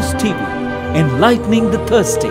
News TV, enlightening the thirsty.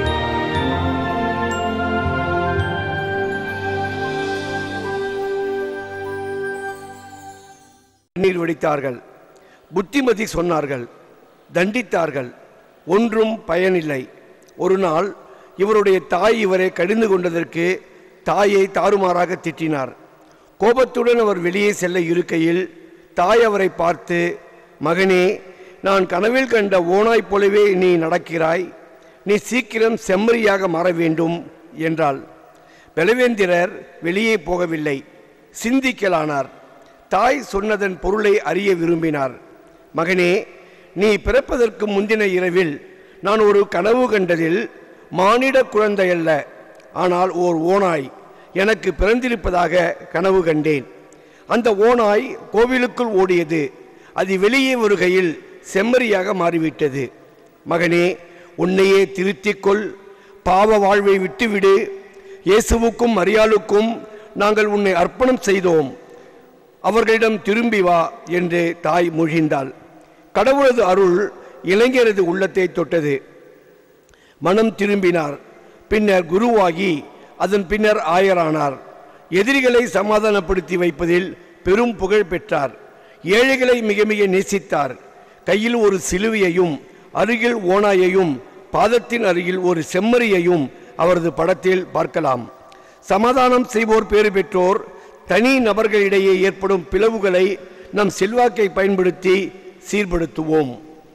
கண்ணீர் வெடித்தார்கள் புத்திமதி சொன்னார்கள் தண்டித்தார்கள் ஒன்றும் பயனில்லை ஒரு நாள் இவருடைய தாய் இவரை கடிந்து கொண்டதற்கு தாயை தாறுமாறாக திட்டினார் கோபத்துடன் அவர் வெளியே செல்ல இருக்கையில் தாய் அவரை பார்த்து மகனே நான் கனவில் கண்ட ஓனாய் போலவே நீ நடக்கிறாய் நீ சீக்கிரம் செம்மறியாக மாற வேண்டும் என்றாள் பலவேந்திரர் வெளியே போகவில்லை சிந்திக்கலானார் தாய் சொன்னதன் பொருளை அறிய விரும்பினார் மகனே நீ பிறப்பதற்கு முந்தின இரவில் நான் ஒரு கனவு கண்டதில் மானிட குழந்தை அல்ல ஆனால் ஓர் ஓனாய் எனக்கு பிறந்திருப்பதாக கனவு கண்டேன் அந்த ஓனாய் கோவிலுக்குள் ஓடியது அது வெளியே வருகையில் செம்மறியாக மாறிவிட்டது மகனே உன்னையே திருத்திக் கொள் பாவ வாழ்வை விட்டுவிடு இயேசுவுக்கும் மரியாளுக்கும் நாங்கள் உன்னை அர்ப்பணம் செய்தோம் அவர்களிடம் திரும்பி வா என்று தாய் மொழிந்தாள் கடவுளது அருள் இளைஞரது உள்ளத்தை தொட்டது மனம் திரும்பினார் பின்னர் குருவாகி அதன் பின்னர் ஆயரானார் எதிரிகளை சமாதானப்படுத்தி வைப்பதில் பெரும் புகழ் பெற்றார் ஏழைகளை மிக மிக நேசித்தார் கையில் ஒரு சிலுவையையும் அருகில் ஓனாயையும் பாதத்தின் அருகில் ஒரு செம்மறியையும் அவரது படத்தில் பார்க்கலாம் சமாதானம் செய்வோர் பேறு பெற்றோர் தனி நபர்களிடையே ஏற்படும் பிளவுகளை நம் செல்வாக்கை பயன்படுத்தி சீர்படுத்துவோம்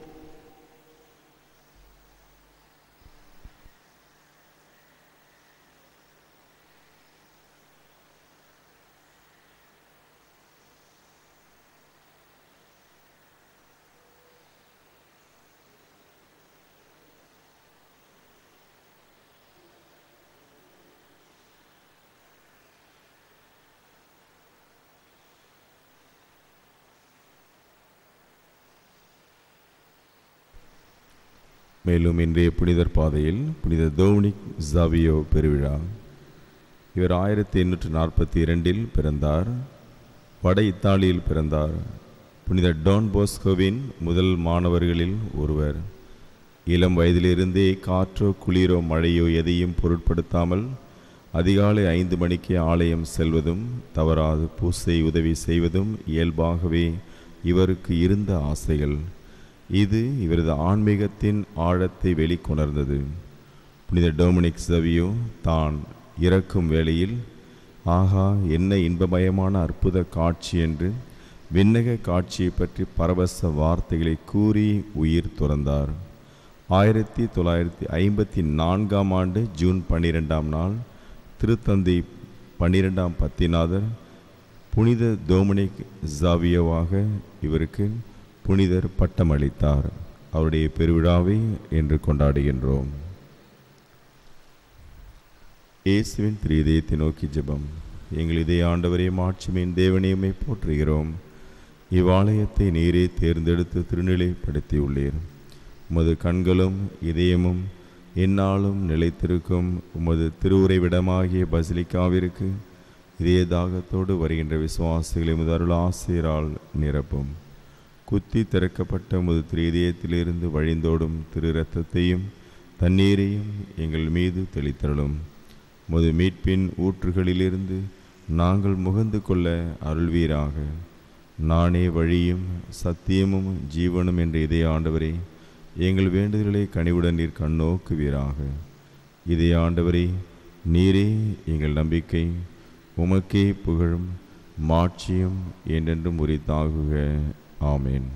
மேலும் இன்றைய புனிதர் பாதையில் புனித டோமினிக் ஜாவியோ பெருவிழா இவர் ஆயிரத்தி எண்ணூற்று நாற்பத்தி இரண்டில் பிறந்தார் வட இத்தாலியில் பிறந்தார் புனித டான் போஸ்கோவின் முதல் மாணவர்களில் ஒருவர் இளம் வயதிலிருந்தே காற்றோ குளிரோ மழையோ எதையும் பொருட்படுத்தாமல் அதிகாலை ஐந்து மணிக்கு ஆலயம் செல்வதும் தவறாது பூசை உதவி செய்வதும் இயல்பாகவே இவருக்கு இருந்த ஆசைகள் இது இவரது ஆன்மீகத்தின் ஆழத்தை வெளிக்கொணர்ந்தது புனித டொமினிக் சவியோ தான் இறக்கும் வேளையில் ஆஹா என்ன இன்பமயமான அற்புத காட்சி என்று விண்ணக காட்சியை பற்றி பரவச வார்த்தைகளை கூறி உயிர் துறந்தார் ஆயிரத்தி தொள்ளாயிரத்தி ஐம்பத்தி நான்காம் ஆண்டு ஜூன் பன்னிரெண்டாம் நாள் திருத்தந்தை பன்னிரெண்டாம் பத்திநாதர் புனித டொமினிக் ஜாவியோவாக இவருக்கு புனிதர் பட்டம் அளித்தார் அவருடைய பெருவிழாவை என்று கொண்டாடுகின்றோம் இயேசுவின் திரு இதயத்தை நோக்கி ஜெபம் எங்கள் இதய ஆண்டவரையும் ஆட்சிமையின் தேவனையுமே போற்றுகிறோம் இவ்வாலயத்தை நீரே தேர்ந்தெடுத்து திருநிலைப்படுத்தியுள்ளீர் உமது கண்களும் இதயமும் என்னாலும் நிலைத்திருக்கும் உமது திருவுரைவிடமாகிய பசிலிக்காவிற்கு இதய தாகத்தோடு வருகின்ற விசுவாசிகளை உமது அருள் ஆசிரியரால் நிரப்பும் குத்தி திறக்கப்பட்ட உமது திரு இதயத்திலிருந்து வழிந்தோடும் திரு இரத்தத்தையும் தண்ணீரையும் எங்கள் மீது தெளித்தருளும் உமது மீட்பின் ஊற்றுகளிலிருந்து நாங்கள் முகந்து கொள்ள அருள்வீராக நானே வழியும் சத்தியமும் ஜீவனும் என்ற இதய ஆண்டவரே எங்கள் வேண்டுதல்களை கனிவுடன் நீர் கண்ணோக்குவீராக இதே ஆண்டவரே நீரே எங்கள் நம்பிக்கை உமக்கே புகழும் மாட்சியும் என்றென்றும் உரித்தாகுக ஆமேன்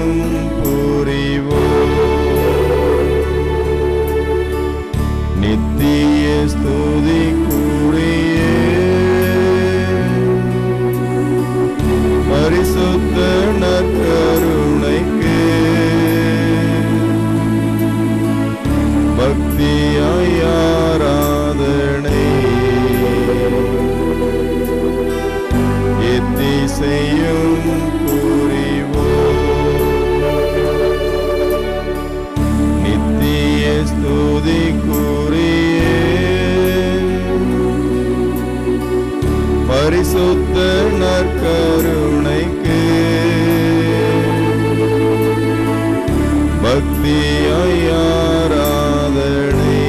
புரிவோம் நித்திய ஸ்துதி கூறியே பரிசுத்த நற்கருணைக்கு பக்தியாய் ஆராதனை எத்திசையும் புரிவோம் நித்திய ஸ்துதி கூறியே பரிசுத்த நற்கருணைக்கு பக்தியாய் ஆராதனை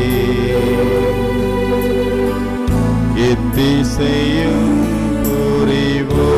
எத்திசையும் புரிவோம்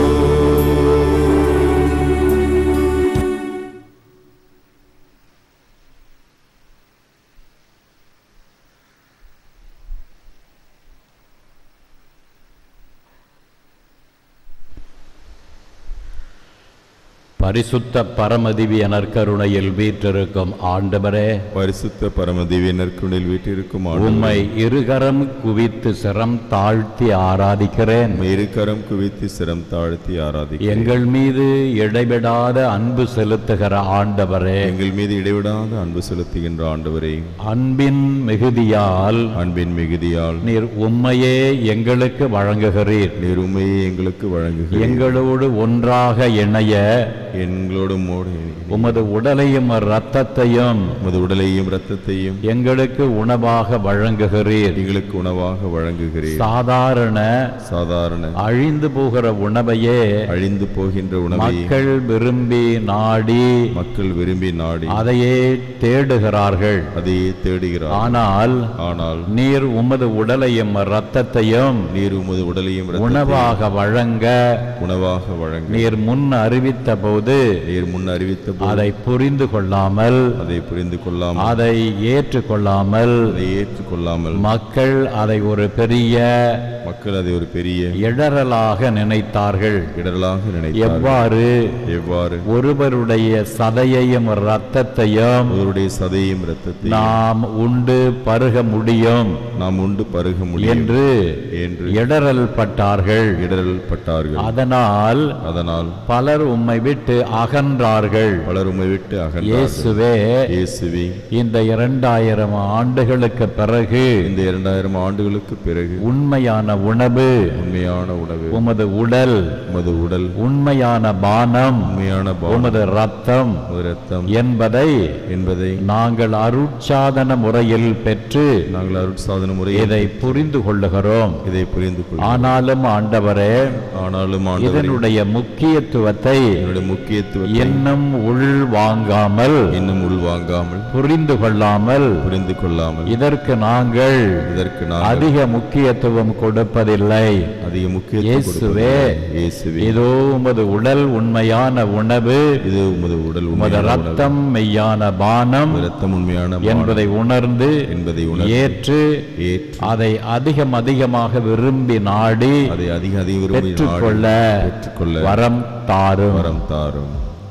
பரிசுத்த பரமதிவிய நற்கருணையில் வீற்றிருக்கும் ஆண்டவரே பரிசுத்த பரமதிவிய நற்குணில் வீட்டிற்கும் உம்மை இருகரம் குவித்து சிரம் தாழ்த்தி ஆராதிக்கிறேன் இருக்கரம் குவித்து சிரம் தாழ்த்தி ஆராதிக்கிறேன் எங்கள் மீது இடைவிடாத அன்பு செலுத்துகிற ஆண்டவரே எங்கள் மீது இடைவிடாத அன்பு செலுத்துகின்ற ஆண்டவரே அன்பின் மிகுதியால் அன்பின் மிகுதியால் நீர் உம்மையே எங்களுக்கு வழங்குகிறீர் நீர் உண்மையை எங்களுக்கு வழங்குகிறீர் எங்களோடு ஒன்றாக இணைய எங்களோடு மோடு உமது உடலையும் இரத்தத்தையும் உமது உடலையும் இரத்தத்தையும் எங்களுக்கு உணவாக வழங்குகிறீர் எங்களுக்கு உணவாக வழங்குகிறீர் சாதாரண சாதாரண அழிந்து போகிற உணவையே அழிந்து போகின்ற உணவை மக்கள் விரும்பி நாடி மக்கள் விரும்பி நாடி அதையே தேடுகிறார்கள் அதையே தேடுகிறார் ஆனால் ஆனால் நீர் உமது உடலையும் இரத்தத்தையும் நீர் உமது உடலையும் இரத்தத்தையும் உணவாக வழங்க உணவாக வழங்க நீர் முன் அறிவித்த போது நீர் முன் அறிவித்த போது அதை புரிந்து கொள்ளாமல் அதை புரிந்து கொள்ளாமல் அதை ஏற்றுக்கொள்ளாமல் அதை ஏற்றுக்கொள்ளாமல் மக்கள் அதை ஒரு பெரிய மக்கள் அதை ஒரு பெரிய இடரலாக நினைத்தார்கள் இடரலாக நினைத்தார்கள் எவ்வாறு எவ்வாறு ஒருவருடைய சதையையும் இரத்தத்தையும் ஒருவருடைய சதையும் இரத்தத்தையும் நாம் உண்டு பருக முடியும் நாம் உண்டு பருக முடியும் என்று என்று இடரல் பட்டார்கள் இடரல் பட்டார்கள் அதனால் அதனால் பலர் உம்மை விட்டு அகன்றார்கள் பலர் உம்மை விட்டு அகன்றார்கள் இயேசுவே இயேசுவே இந்த இரண்டாயிரம் ஆண்டுகளுக்கு பிறகு இந்த இரண்டாயிரம் ஆண்டுகளுக்கு பிறகு உண்மையான உணவு உண்மையான உணவு உமது உடல் உமது உடல் உண்மையான பானம் உண்மையான பானம், உமது ரத்தம் உமது இரத்தம் என்பதை என்பதை நாங்கள் அருட்சாதன முறையில் பெற்று நாங்கள் அருட்சாதன முறையில் இதை புரிந்து கொள்ளுகிறோம் இதை புரிந்து கொள்கிறோம் ஆனாலும் ஆண்டவரே ஆனாலும் ஆண்டவரே இதனுடைய முக்கியத்துவத்தை என்னுடைய முக்கியத்துவத்தை இன்னும் உள் வாங்காமல் இன்னும் உள்வாங்காமல் புரிந்து கொள்ளாமல் புரிந்து கொள்ளாமல் இதற்கு நாங்கள் இதற்கு நான் அதிக முக்கியத்துவம் கொடுப்பதில்லை அதிக முக்கியத்துவம் இயேசுவே கொடுப்பதில்லை. இயேசுவே இதோ உமது உடல் உண்மையான உணவு இது உமது உடல் உமது உண்மையான உணவு. ரத்தம் மெய்யான பானம் உமது ரத்தம் உண்மையான பானம் என்பதை உணர்ந்து என்பதை உணர்ந்து ஏற்று ஏற்று அதை அதிகம் அதிகமாக விரும்பி நாடி அதை அதிக அதிக விரும்பி நாடி பெற்றுக்கொள்ள பெற்றுக்கொள்ள வரம் தாரும் வரம் தாரும்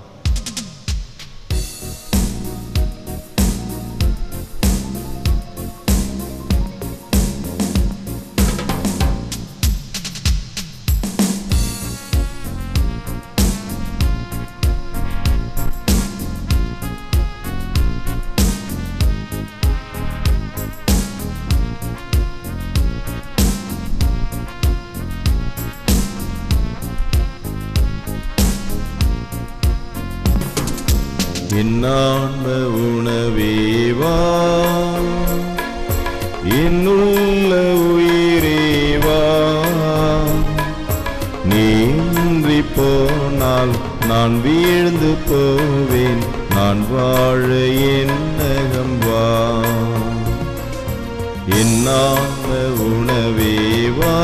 என்னான்ம உணவேவா என்னுள்ள உயிரேவா நீன்றி போனால் நான் வீழ்ந்து போவேன் நான் வாழ என்னகம் வா என்னான்ம உணவேவா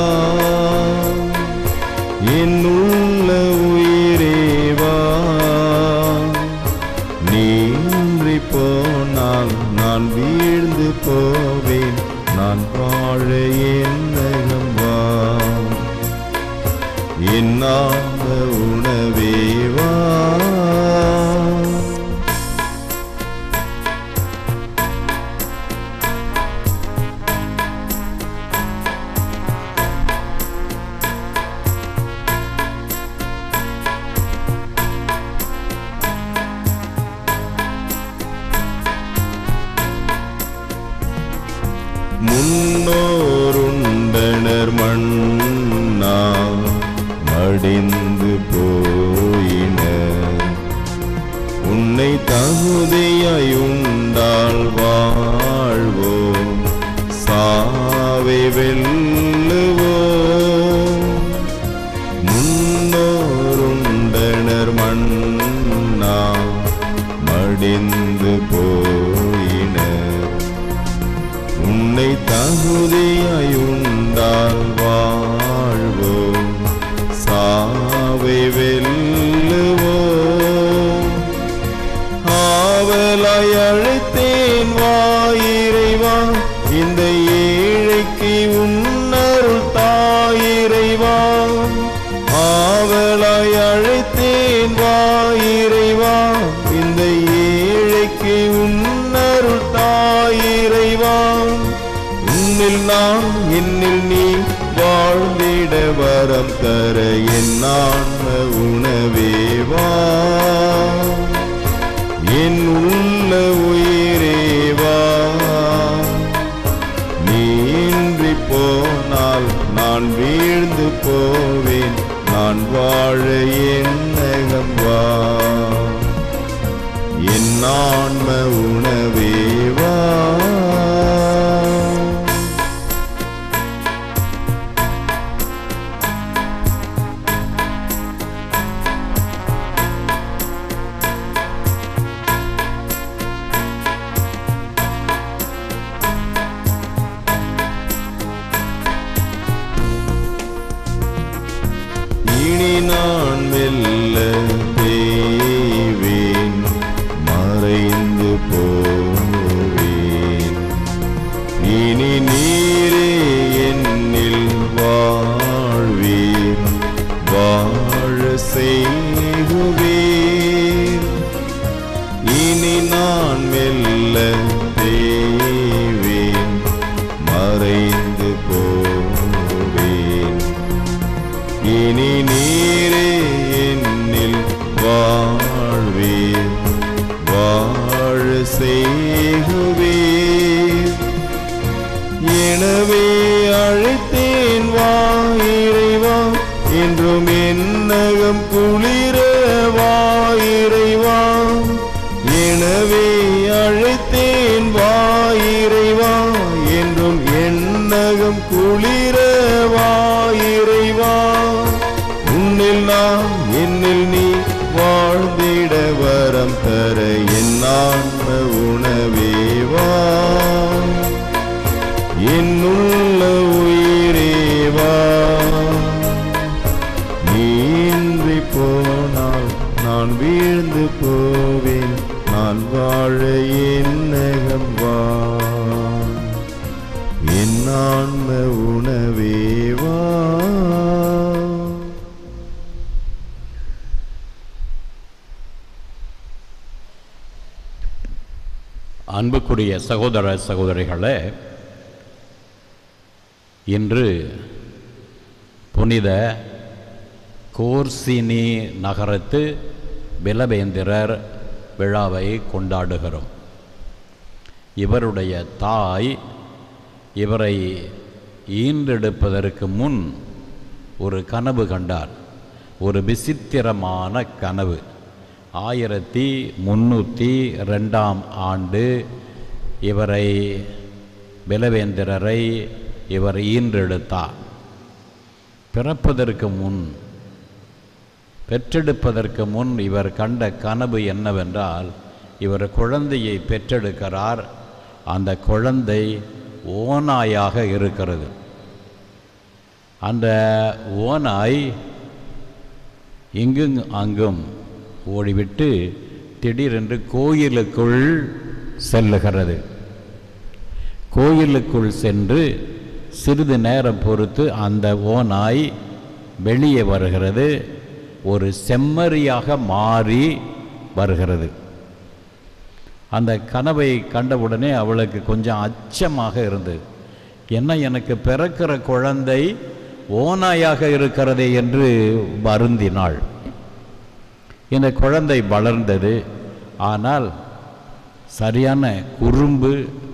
என்னுள்ள உயிரேவா நீன்றி போனால் நான் வீழ்ந்து போவேன் நான் வாழ என்னகம் வா என்னாம உணவேவா தகுதியாய் உண்டால் வாழ்வோம் சாவை வெல்லுவோம் முன்னோருண்டனர் மன்னா மடிந்து போயினர் உன்னை தகுதியாய் உண்டால் வாழ்வோம் சாவை வெல்லுவோம் ஆவலாய் அழைத்தேன் வாயிறைவா இந்த ஏழைக்கு உன்னருள் தாயிறைவா ஆவலாய் அழைத்தேன் வாயிறைவா இந்த ஏழைக்கு உன்னருள் தாயிறைவா உன்னில் நான் என்னில் நீ வாழ்ந்திட வரம் தர என் ஆன்ம உணவேவா என் உள்ள உயிரேவா நீ இன்றி போனால் நான் வீழ்ந்து போவேன் நான் வாழ என்னகம் வா என் ஆன்ம உணவேவா இனி நான் மெல்ல தேவேன் மறைந்து போவேன் இனி நீரே என்னில் வாழ்வீர் வாழ செய்குவீர் இனி நான் மெல்ல தேவேன் மறைந்து போவேன் இனி நீரே என்னில் வாழ்வீர் வாழ செய்குவீர் எனவே அழைத்தேன் வா இறைவா என்றும் என்னகம் குளிர வா இறைவா எனவே அழைத்தேன் வா இறைவா என்றும் என்னகம் குளிர வா இறைவா உன்னில் நான் என்னில் நீ வாழ்ந்திட வரம் தர என் ஆன்ம உணவேவா என்னுள்ள உயிரேவா நீ இன்றி போனால் நான் வீழ்ந்து போவேன் நான் வாழ என்னகம் வா என் ஆன்ம உணவேவா அன்புக்குரிய சகோதர சகோதரிகளே இன்று புனித கோர்சினி நகரத்து பிலவேந்திரர் விழாவை கொண்டாடுகிறோம் இவருடைய தாய் இவரை ஈன்றெடுப்பதற்கு முன் ஒரு கனவு கண்டார் ஒரு விசித்திரமான கனவு ஆயிரத்தி முன்னூற்றி ரெண்டாம் ஆண்டு இவரை பிலவேந்திரரை இவர் ஈன்றெடுத்தார் பிறப்பதற்கு முன் பெற்றெடுப்பதற்கு முன் இவர் கண்ட கனவு என்னவென்றால் இவர் குழந்தையை பெற்றெடுக்கிறார் அந்த குழந்தை ஓநாயாக இருக்கிறது அந்த ஓநாய் இங்கும் அங்கும் ஓடிவிட்டு திடீரென்று கோயிலுக்குள் செல்லுகிறது கோயிலுக்குள் சென்று சிறிது நேரம் பொறுத்து அந்த ஓநாய் வெளியே வருகிறது ஒரு செம்மறியாக மாறி வருகிறது அந்த கனவை கண்டவுடனே அவளுக்கு கொஞ்சம் அச்சமாக இருந்தது என்ன எனக்கு பிறக்கிற குழந்தை ஓநாயாக இருக்கிறதே என்று வருந்தினாள் இந்த குழந்தை வளர்ந்தது ஆனால் சரியான குறும்பு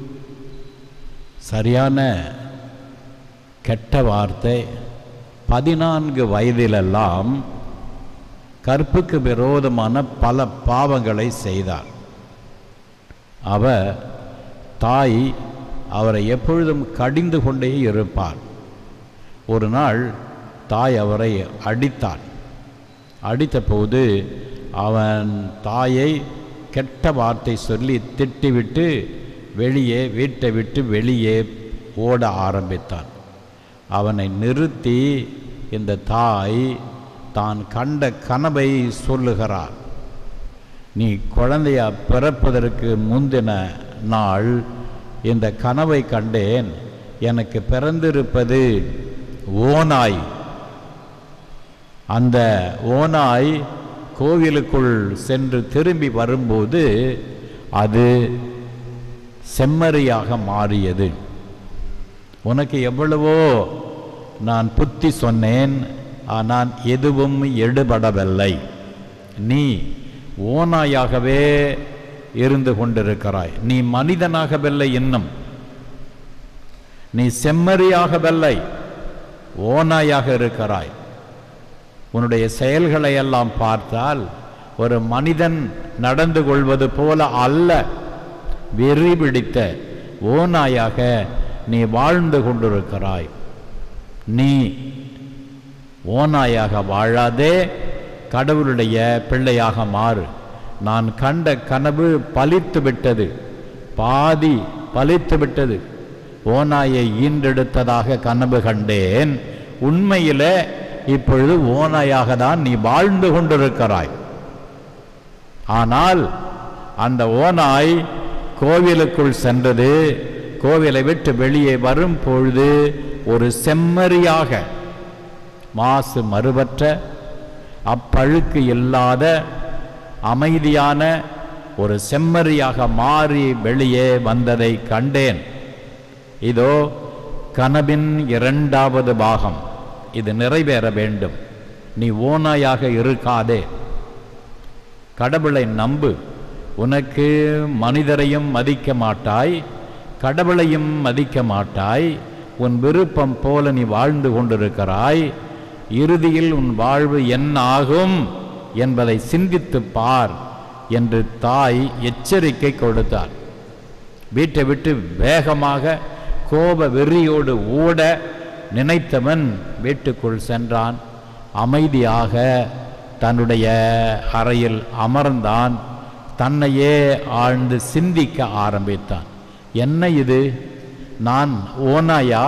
சரியான கெட்ட வார்த்தை பதினான்கு வயதிலெல்லாம் கற்புக்கு விரோதமான பல பாவங்களை செய்தார் அவர் தாய் அவரை எப்பொழுதும் கடிந்து கொண்டே இருப்பார் ஒரு நாள் தாய் அவரை அடித்தாள் அடித்தபோது அவன் தாயை கெட்ட வார்த்தை சொல்லி திட்டிவிட்டு வெளியே வீட்டை விட்டு வெளியே ஓட ஆரம்பித்தான் அவனை நிறுத்தி இந்த தாய் தான் கண்ட கனவை சொல்லுகிறார் நீ குழந்தையா பிறப்பதற்கு முந்தின நாள் இந்த கனவை கண்டேன் எனக்கு பிறந்திருப்பது ஓநாய் அந்த ஓநாய் கோவிலுக்குள் சென்று திரும்பி வரும்போது அது செம்மறியாக மாறியது உனக்கு எவ்வளவோ நான் புத்தி சொன்னேன் ஆனால் எதுவும் எடுபடவில்லை நீ ஓநாயாகவே இருந்து கொண்டிருக்கிறாய் நீ மனிதனாகவில்லை இன்னும் நீ செம்மறியாகவில்லை ஓநாயாக இருக்கிறாய் உன்னுடைய செயல்களை எல்லாம் பார்த்தால் ஒரு மனிதன் நடந்து கொள்வது போல அல்ல வெறி பிடித்த ஓநாயாக நீ வாழ்ந்து கொண்டிருக்கிறாய் நீ ஓநாயாக வாழாதே கடவுளுடைய பிள்ளையாக மாறு நான் கண்ட கனவு பலித்து விட்டது பாதி பலித்து விட்டது ஓநாயை ஈண்டெடுத்ததாக கனவு கண்டேன் உண்மையிலே இப்பொழுது ஓநாயாக தான் நீ வாழ்ந்து கொண்டிருக்கிறாய் ஆனால் அந்த ஓநாய் கோவிலுக்குள் சென்றது கோவிலை விட்டு வெளியே வரும் பொழுது ஒரு செம்மறியாக மாசு மறுபற்ற அப்பழுக்கு இல்லாத அமைதியான ஒரு செம்மறியாக மாறி வெளியே வந்ததை கண்டேன் இதோ கனவின் இரண்டாவது பாகம் இது நிறைவேற வேண்டும் நீ ஓநாயாக இருக்காதே கடவுளை நம்பு உனக்கு மனிதரையும் மதிக்க மாட்டாய் கடவுளையும் மதிக்க மாட்டாய் உன் விருப்பம் போல நீ வாழ்ந்து கொண்டிருக்கிறாய் இறுதியில் உன் வாழ்வு என்ன ஆகும் என்பதை சிந்தித்துப் பார் என்று தாய் எச்சரிக்கை கொடுத்தார் வீட்டை விட்டு வேகமாக கோப வெறியோடு ஓட நினைத்தவன் வீட்டுக்குள் சென்றான் அமைதியாக தன்னுடைய அறையில் அமர்ந்தான் தன்னையே ஆழ்ந்து சிந்திக்க ஆரம்பித்தான் என்ன இது நான் ஓனாயா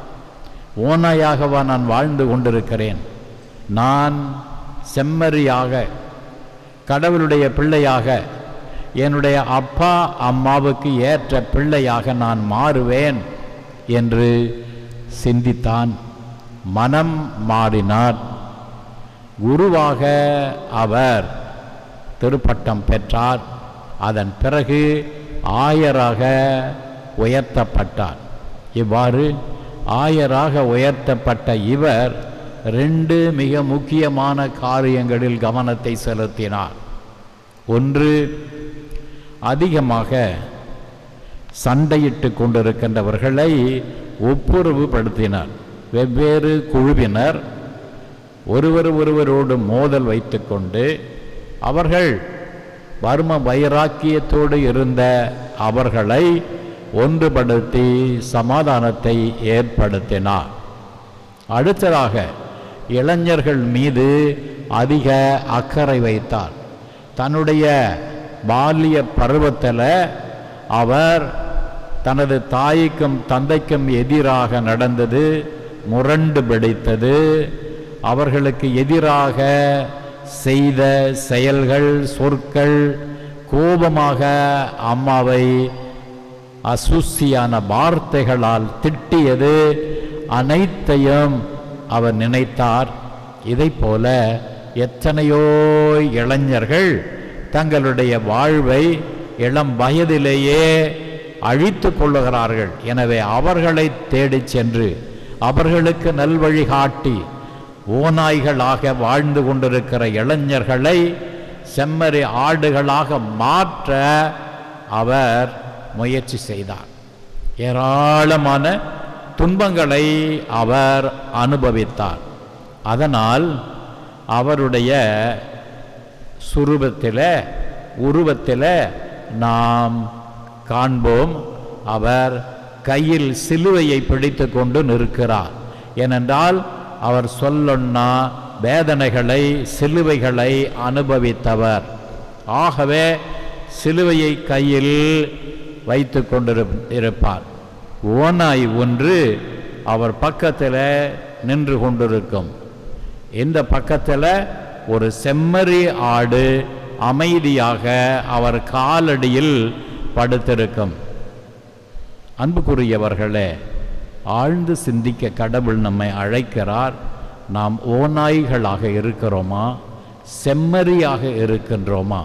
ஓனாயாகவா நான் வாழ்ந்து கொண்டிருக்கிறேன் நான் செம்மறியாக கடவுளுடைய பிள்ளையாக என்னுடைய அப்பா அம்மாவுக்கு ஏற்ற பிள்ளையாக நான் மாறுவேன் என்று சிந்தித்தான் மனம் மாறினார் குருவாக அவர் திருப்பட்டம் பெற்றார் அதன் பிறகு ஆயராக உயர்த்தப்பட்டார் இவ்வாறு ஆயராக உயர்த்தப்பட்ட இவர் ரெண்டு மிக முக்கியமான காரியங்களில் கவனத்தை செலுத்தினார் ஒன்று அதிகமாக சண்டையிட்டு கொண்டிருக்கின்றவர்களை ஒப்புரவுபடுத்தினார் வெவ்வேறு குழுவினர் ஒருவர் ஒருவரோடு மோதல் வைத்துக்கொண்டு அவர்கள் வர்ம வைராக்கியத்தோடு இருந்த அவர்களை ஒன்றுபடுத்தி சமாதானத்தை ஏற்படுத்தினார் அடுத்ததாக இளைஞர்கள் மீது அதிக அக்கறை வைத்தார் தன்னுடைய பால்ய பருவத்தில் அவர் தனது தாய்க்கும் தந்தைக்கும் எதிராக நடந்தது முரண்டு பிடித்தது அவர்களுக்கு எதிராக செய்த செயல்கள் சொற்கள் கோபமாக அம்மாவை அசுசியான வார்த்தைகளால் திட்டியது அனைத்தையும் அவர் நினைத்தார் இதைப் போல எத்தனையோ இளைஞர்கள் தங்களுடைய வாழ்வை இளம் வயதிலேயே அழித்து கொள்ளுகிறார்கள் எனவே அவர்களை தேடிச் சென்று அவர்களுக்கு நல்வழி காட்டி ஓநாய்களாக வாழ்ந்து கொண்டிருக்கிற இளைஞர்களை செம்மறி ஆடுகளாக மாற்ற அவர் முயற்சி செய்தார் ஏராளமான துன்பங்களை அவர் அனுபவித்தார் அதனால் அவருடைய சுரூபத்தில் உருவத்தில் நாம் காண்போம் அவர் கையில் சிலுவையை பிடித்து கொண்டு நிற்கிறார் ஏனென்றால் அவர் சொல்லொன்னா வேதனைகளை சிலுவைகளை அனுபவித்தவர் ஆகவே சிலுவையை கையில் வைத்து கொண்டிருப்பார் ஓனாய் ஒன்று அவர் பக்கத்தில் நின்று கொண்டிருக்கும் இந்த பக்கத்தில் ஒரு செம்மறி ஆடு அமைதியாக அவர் காலடியில் படுத்திருக்கும் அன்புக்குரியவர்களே ஆழ்ந்து சிந்திக்க கடவுள் நம்மை அழைக்கிறார் நாம் ஓநாய்களாக இருக்கிறோமா செம்மறியாக இருக்கின்றோமா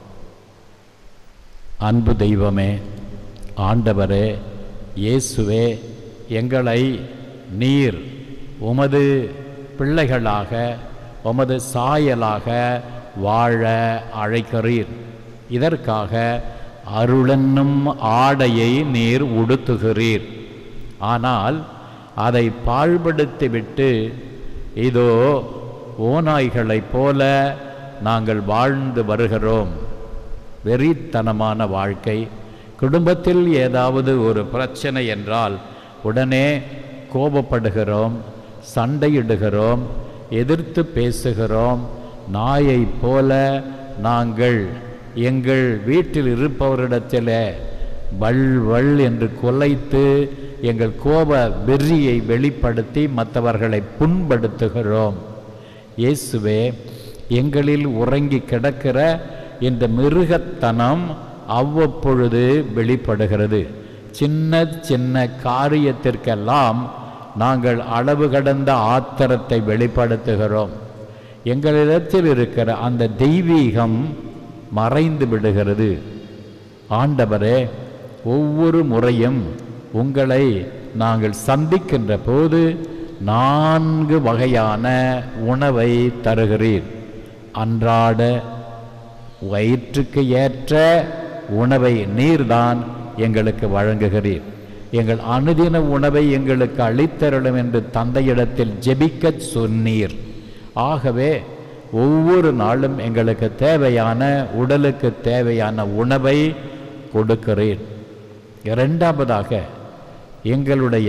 அன்பு தெய்வமே ஆண்டவரே இயேசுவே எங்களை நீர் உமது பிள்ளைகளாக உமது சாயலாக வாழ அழைக்கிறீர் இதற்காக அருளென்னும் ஆடையை நீர் உடுத்துகிறீர் ஆனால் அதை பாழ்படுத்திவிட்டு இதோ ஓநாய்களைப் போல நாங்கள் வாழ்ந்து வருகிறோம் வெறித்தனமான வாழ்க்கை குடும்பத்தில் ஏதாவது ஒரு பிரச்சனை என்றால் உடனே கோபப்படுகிறோம் சண்டையிடுகிறோம் எதிர்த்து பேசுகிறோம் நாயைப் போல நாங்கள் எங்கள் வீட்டில் இருப்பவரிடத்தில் வள் வள் என்று குலைத்து எங்கள் கோப வெறியை வெளிப்படுத்தி மற்றவர்களை புண்படுத்துகிறோம் இயேசுவே எங்களில் உறங்கி கிடக்கிற இந்த மிருகத்தனம் அவ்வப்பொழுது வெளிப்படுகிறது சின்ன சின்ன காரியத்திற்கெல்லாம் நாங்கள் அளவு கடந்த ஆத்திரத்தை வெளிப்படுத்துகிறோம் எங்களிடத்தில் இருக்கிற அந்த தெய்வீகம் மறைந்து விடுகிறது ஆண்டவரே ஒவ்வொரு முறையும் உங்களை நாங்கள் சந்திக்கின்ற போது நான்கு வகையான உணவை தருகிறீர் அன்றாட வயிற்றுக்கு ஏற்ற உணவை நீர்தான் எங்களுக்கு வழங்குகிறீர் எங்கள் அனுதின உணவை எங்களுக்கு அளித்தருளும் என்று தந்தையிடத்தில் ஜெபிக்கச் சொன்னீர் ஆகவே ஒவ்வொரு நாளும் எங்களுக்கு தேவையான உடலுக்கு தேவையான உணவை கொடுக்கிறீர் இரண்டாவதாக எங்களுடைய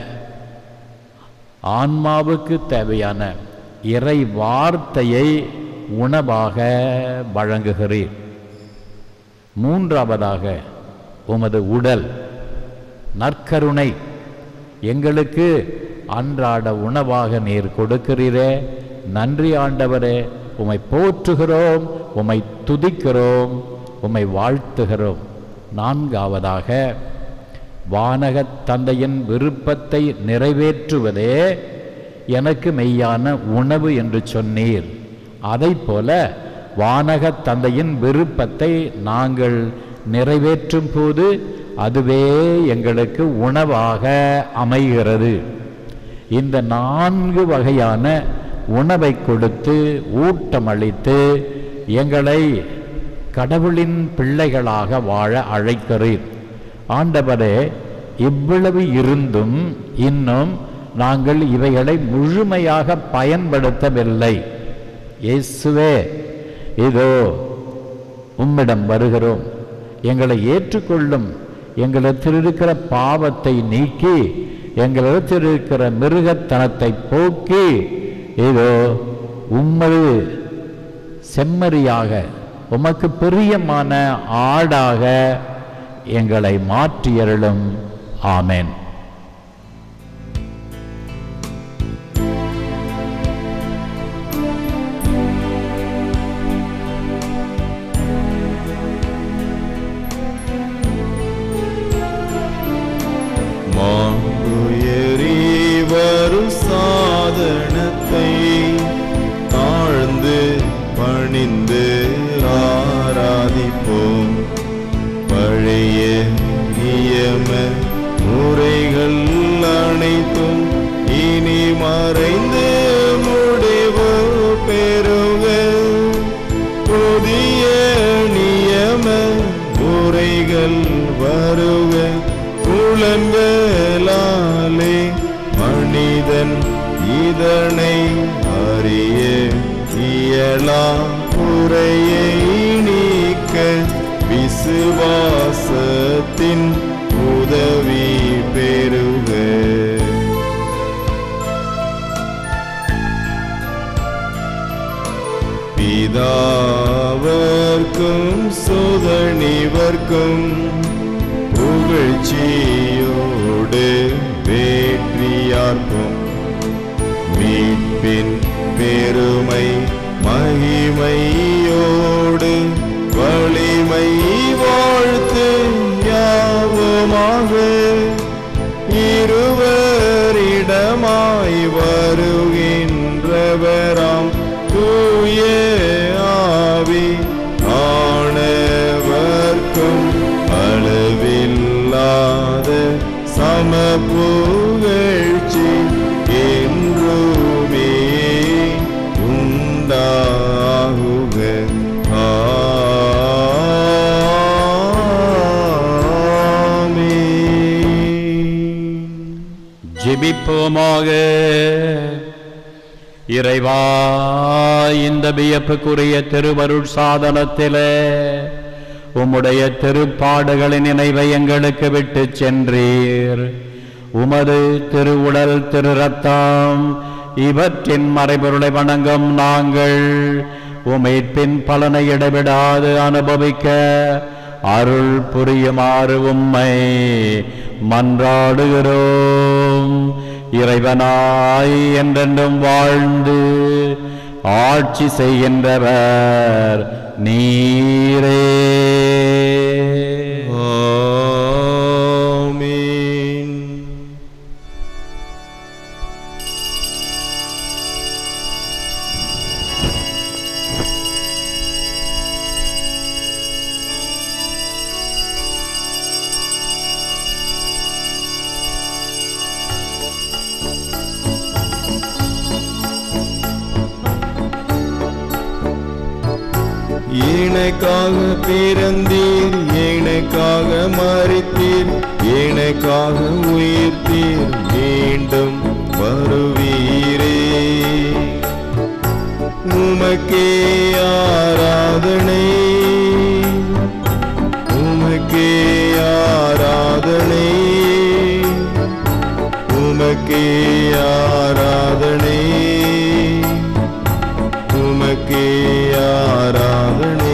ஆன்மாவுக்கு தேவையான இறை வார்த்தையை உணவாக வழங்குகிறீர் மூன்றாவதாக உமது உடல் நற்கருணை எங்களுக்கு அன்றாட உணவாக நீர் கொடுக்கிறீரே நன்றி ஆண்டவரே உம்மை போற்றுகிறோம் உம்மை துதிக்கிறோம் உம்மை வாழ்த்துகிறோம் நான்காவதாக வானகத் தந்தையின் விருப்பத்தை நிறைவேற்றுவதே எனக்கு மெய்யான உணவு என்று சொன்னீர் அதைப் போல வானகத் தந்தையின் விருப்பத்தை நாங்கள் நிறைவேற்றும் போது அதுவே எங்களுக்கு உணவாக அமைகிறது இந்த நான்கு வகையான உணவை கொடுத்து ஊட்டமளித்து எங்களை கடவுளின் பிள்ளைகளாக வாழ அழைக்கிறீர் ஆண்டவரே இவ்வளவு இருந்தும் இன்னும் நாங்கள் இவைகளை முழுமையாக பயன்படுத்தவில்லை இயேசுவே இதோ உம்மிடம் வருகிறோம் எங்களை ஏற்றுக்கொள்ளும் எங்களிடத்தில் இருக்கிற பாவத்தை நீக்கி எங்களிடத்தில் இருக்கிற மிருகத்தனத்தை போக்கி இதோ உம்மது செம்மறியாக உமக்கு பிரியமான ஆடாக எங்களை மாற்றியருளும் ஆமென் மாங்குயரி வரும் சாதனத்தை தாழ்ந்து பணிந்து ஆராதிப்போம் பழைய நியம முறைகள் அனைத்தும் இனி மறைந்து முடிவு பெறுக புதிய நியம முறைகள் வருக புலன்களாலே மனிதன் இதனை அறிய இயலா குறையை நீக்க விச விசுவாசத்தின் உதவி பெறுக பிதாவர்க்கும் சுதனிவர்க்கும் புகழ்ச்சியோடு வேற்றியார்க்கும் மீட்பின் பெருமை மகிமையோடு வலிமை வாழ்த்து யாவுமாக இருவரிடமாய் வருகின்றவராம் தூய ஆவி ஆனவர்க்கும் அளவில்லாத சமப்புகழ்ச்சி என்றுமே உண்டாகுக ஆமென். ஜெபிப்போமாக இறைவா இந்த வியப்புக்குரிய திருவருள் சாதனத்திலே உம்முடைய திருப்பாடுகளின் நினைவை எங்களுக்கு விட்டு சென்றீர் உமது திருவுடல் திரு ரத்தம் இவற்றின் மறைபொருளை வணங்கும் நாங்கள் உமைப்பின் பலனை இடைவிடாது அனுபவிக்க அருள் புரியுமாறு உம்மை மன்றாடுகிறோம் இறைவனாய் என்றென்றும் வாழ்ந்து ஆட்சி செய்கின்றவர் நீரே ஆமென். எனக்காக பிறந்தீர் எனக்காக மறித்தீர் எனக்காக உயிர்த்தீர் மீண்டும் வருவீரே உமக்கே ஆராதனை உமக்கே ஆராதனை உமக்கே ஆராதனை உமக்கே ஆராதனை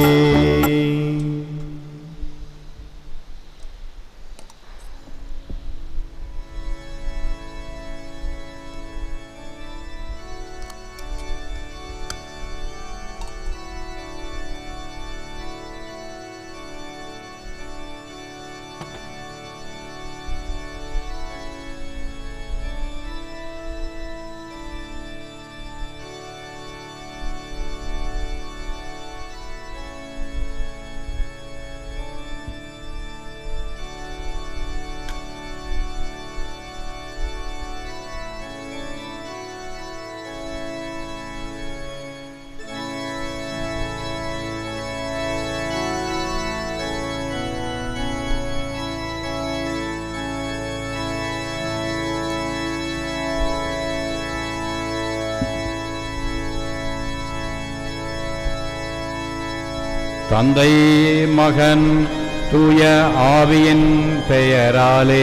தந்தை மகன் தூய ஆவியின் பெயராலே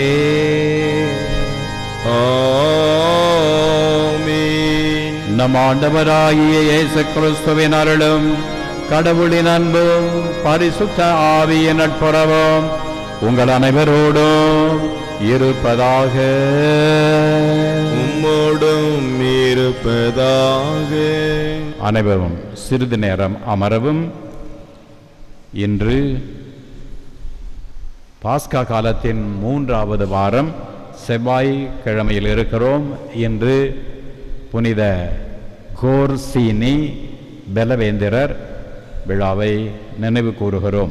ஆமென் நம் ஆண்டவராகிய இயேசு கிறிஸ்துவின் அருளும் கடவுளின் அன்பும் பரிசுத்த ஆவியின் நட்புறவும் உங்கள் அனைவரோடும் இருப்பதாக உம்மோடும் இருப்பதாக அனைவரும் சிறிது நேரம் அமரவும் இன்று பாஸ்கா காலத்தின் மூன்றாவது வாரம் செவ்வாய் கிழமையில் இருக்கிறோம் இன்று புனித கோர்சீனி பெலவேந்திரர் விழாவை நினைவு கூறுகிறோம்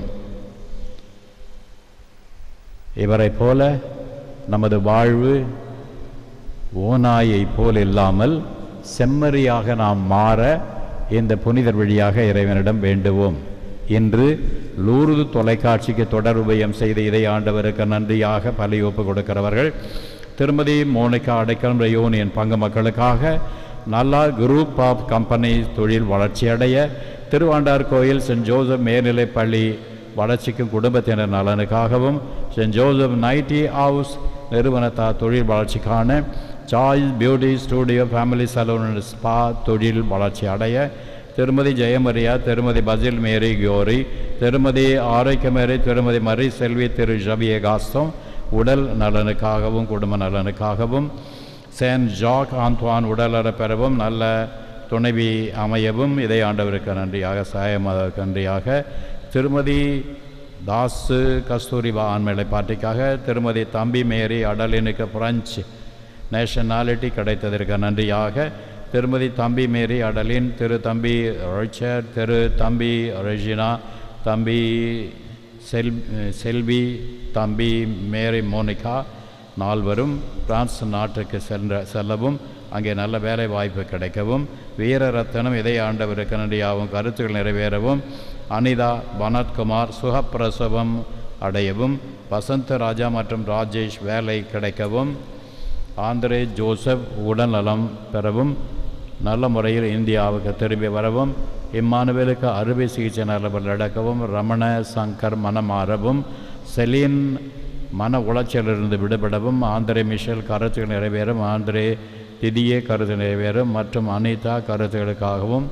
இவரைப் போல நமது வாழ்வு ஓநாயைப் போல் இல்லாமல் செம்மறியாக நாம் மாற இந்த புனிதர் வழியாக இறைவனிடம் வேண்டுவோம் இன்று லூர்து தொலைக்காட்சிக்கு தொடர் உபயம் செய்த இதை ஆண்டவருக்கு நன்றியாக பலியொப்பு கொடுக்கிறவர்கள் திருமதி மோனிகா அடைக்கலம் யூனியன் பங்கு மக்களுக்காக நல்லா குரூப் ஆஃப் கம்பெனி தொழில் வளர்ச்சியடைய திருவாண்டார் கோயில் சென்ட் ஜோசப் மேல்நிலைப் பள்ளி வளர்ச்சிக்கும் குடும்பத்தினர் நலனுக்காகவும் சென்ட் ஜோசப் நைட்டி ஹவுஸ் நிறுவனத்தார் தொழில் வளர்ச்சிக்கான choice beauty studio family salon spa தொழில் வளர்ச்சி அடைய திருமதி ஜெயமரியா திருமதி பசில் மேரி கியோரி திருமதி ஆரோக்கியமேரி திருமதி மரி செல்வி திரு ஜபிய காஸ்தம் உடல் நலனுக்காகவும் குடும்ப நலனுக்காகவும் சேன் ஜாக் ஆந்த்வான் உடலற பெறவும் நல்ல துணைவி அமையவும் இதை ஆண்டவருக்கு நன்றியாக சாயமாக நன்றியாக திருமதி தாசு கஸ்தூரிபா ஆண்மேலை பார்ட்டிக்காக திருமதி தம்பி மேரி அடலினுக்கு பிரெஞ்சு நேஷனாலிட்டி கிடைத்ததற்கு நன்றியாக திருமதி தம்பி மேரி அடலின் திரு தம்பி ரிச்சர்ட் திரு தம்பி ரெஜினா தம்பி செல் செல்வி தம்பி மேரி மோனிகா நால்வரும் பிரான்ஸ் நாட்டுக்கு சென்ற செல்லவும் அங்கே நல்ல வேலை வாய்ப்பு கிடைக்கவும் வீரரத்னம் இதை ஆண்டவருக்கு நன்றியாகவும் கருத்துக்கள் நிறைவேறவும் அனிதா பனத்குமார் சுகப்பிரசவம் அடையவும் வசந்த ராஜா மற்றும் ராஜேஷ் வேலை கிடைக்கவும் ஆந்திரே ஜோசப் உடல்நலம் பெறவும் நல்ல முறையில் இந்தியாவுக்கு திரும்பி வரவும் இம்மானுவேலுக்கு அறுவை சிகிச்சை நல்லபடி நடக்கவும் ரமண சங்கர் மனம் மாறவும் செலீன் மன உளைச்சலிலிருந்து விடுபடவும் ஆந்திரே மிஷேல் கருத்துகள் நிறைவேறும் ஆந்திரே திதியே கருத்து நிறைவேறும் மற்றும் அனிதா கருத்துகளுக்காகவும்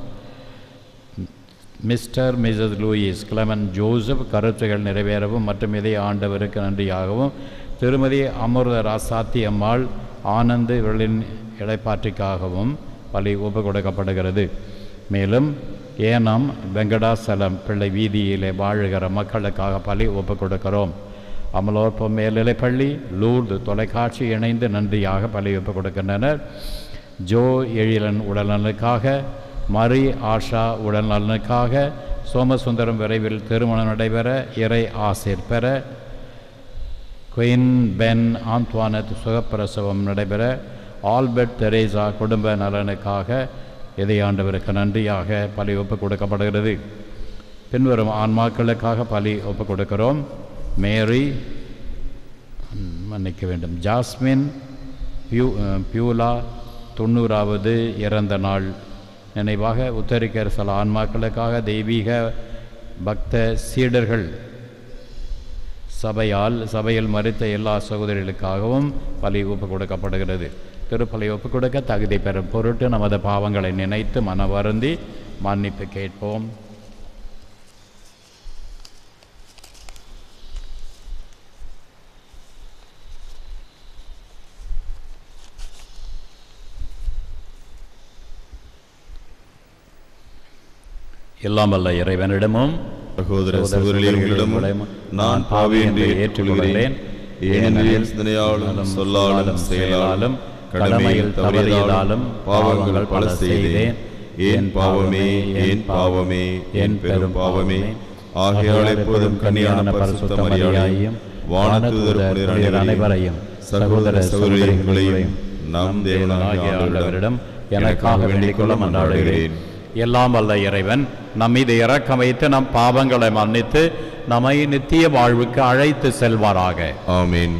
mister missus Louis Clement Joseph கருத்துகள் நிறைவேறவும் மற்றும் இதை ஆண்டவருக்கு நன்றியாகவும் திருமதி அமிர்த ராசாத்தி அம்மாள் ஆனந்த் இவர்களின் இடைப்பாற்றிக்காகவும் பலி ஒப்பு கொடுக்கப்படுகிறது மேலும் ஏனாம் வெங்கடாசலம் பிள்ளை வீதியிலே வாழுகிற மக்களுக்காக பலி ஒப்பு கொடுக்கிறோம் அமலோற்பம் மேல்நிலைப்பள்ளி லூர்து தொலைக்காட்சி இணைந்து நன்றியாக பலி ஒப்பு கொடுக்கின்றனர் ஜோ எழிலன் உடல்நலனுக்காக மரி ஆஷா உடல்நலனுக்காக சோமசுந்தரம் விரைவில் திருமணம் நடைபெற இறை ஆசிர் பெற குயின் பென் ஆந்த்வானத் சுகப்பிரசவம் நடைபெற ஆல்பர்ட் தெரேசா குடும்ப நலனுக்காக இதை ஆண்டவருக்கு நன்றியாக பலி ஒப்பு கொடுக்கப்படுகிறது பின்வரும் ஆன்மாக்களுக்காக பலி ஒப்பு கொடுக்கிறோம் மேரி ம், மன்னிக்க வேண்டும் ஜாஸ்மின் பியூ அஹ், பியூலா தொண்ணூறாவது இறந்த நாள் நினைவாக உத்தரிக்கிற சில ஆன்மாக்களுக்காக தெய்வீக பக்த சீடர்கள் சபையால் சபையில் மறித்த எல்லா சகோதரிகளுக்காகவும் பலி ஒப்பு கொடுக்கப்படுகிறது திருப்பலி ஒப்பு கொடுக்க தகுதி பெறும் பொருட்டு நமது பாவங்களை நினைத்து மனவருந்தி மன்னிப்பு கேட்போம் எல்லாம் வல்ல இறைவனிடமும் சகோதர சகோதரிகளே உங்களிடமும் நான் பாவி என்று ஏற்றுக்கொள்கிறேன் ஏனெனில் சிந்தனையாலும் சொல்லாலும் செயலாலும் கடமையில் தவறியதாலும் பாவங்கள் பல செய்தேன் ஏன் பாவமே ஏன் பாவமே என் பெரும் பாவமே ஆகையால் எப்போதும் கன்னியான பரிசுத்த மரியாதையும் வானதூதர் புனிதர் அனைவரையும் சகோதர சகோதரிகளையும் நம் தேவனாகிய ஆகிய ஆண்டவரிடம் ஆண்டவரிடம் எனக்காக வேண்டிக் கொள்ள மன்றாடுகிறேன் எல்லாம் வல்ல இறைவன் நம் மீது இறக்கம் வைத்து நம் பாவங்களை மன்னித்து நம்மை நித்திய வாழ்வுக்கு அழைத்து செல்வாராக ஆமென்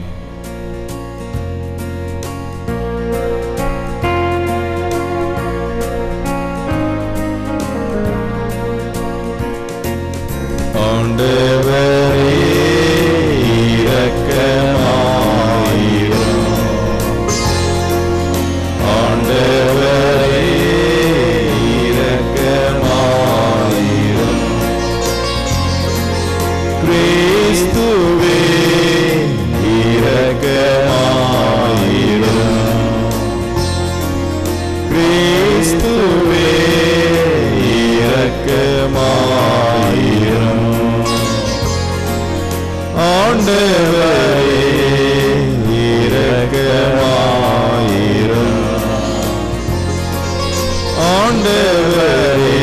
ஆண்டவரே இரக்கமாயிரும் ஆண்டவரே இரக்கமாயிரும் கிறிஸ்துவே இரக்கமாயிரும் கிறிஸ்துவே இரக்கமாயிரும் ஆண்டவரே இரக்கமாயிரும் ஆண்டவரே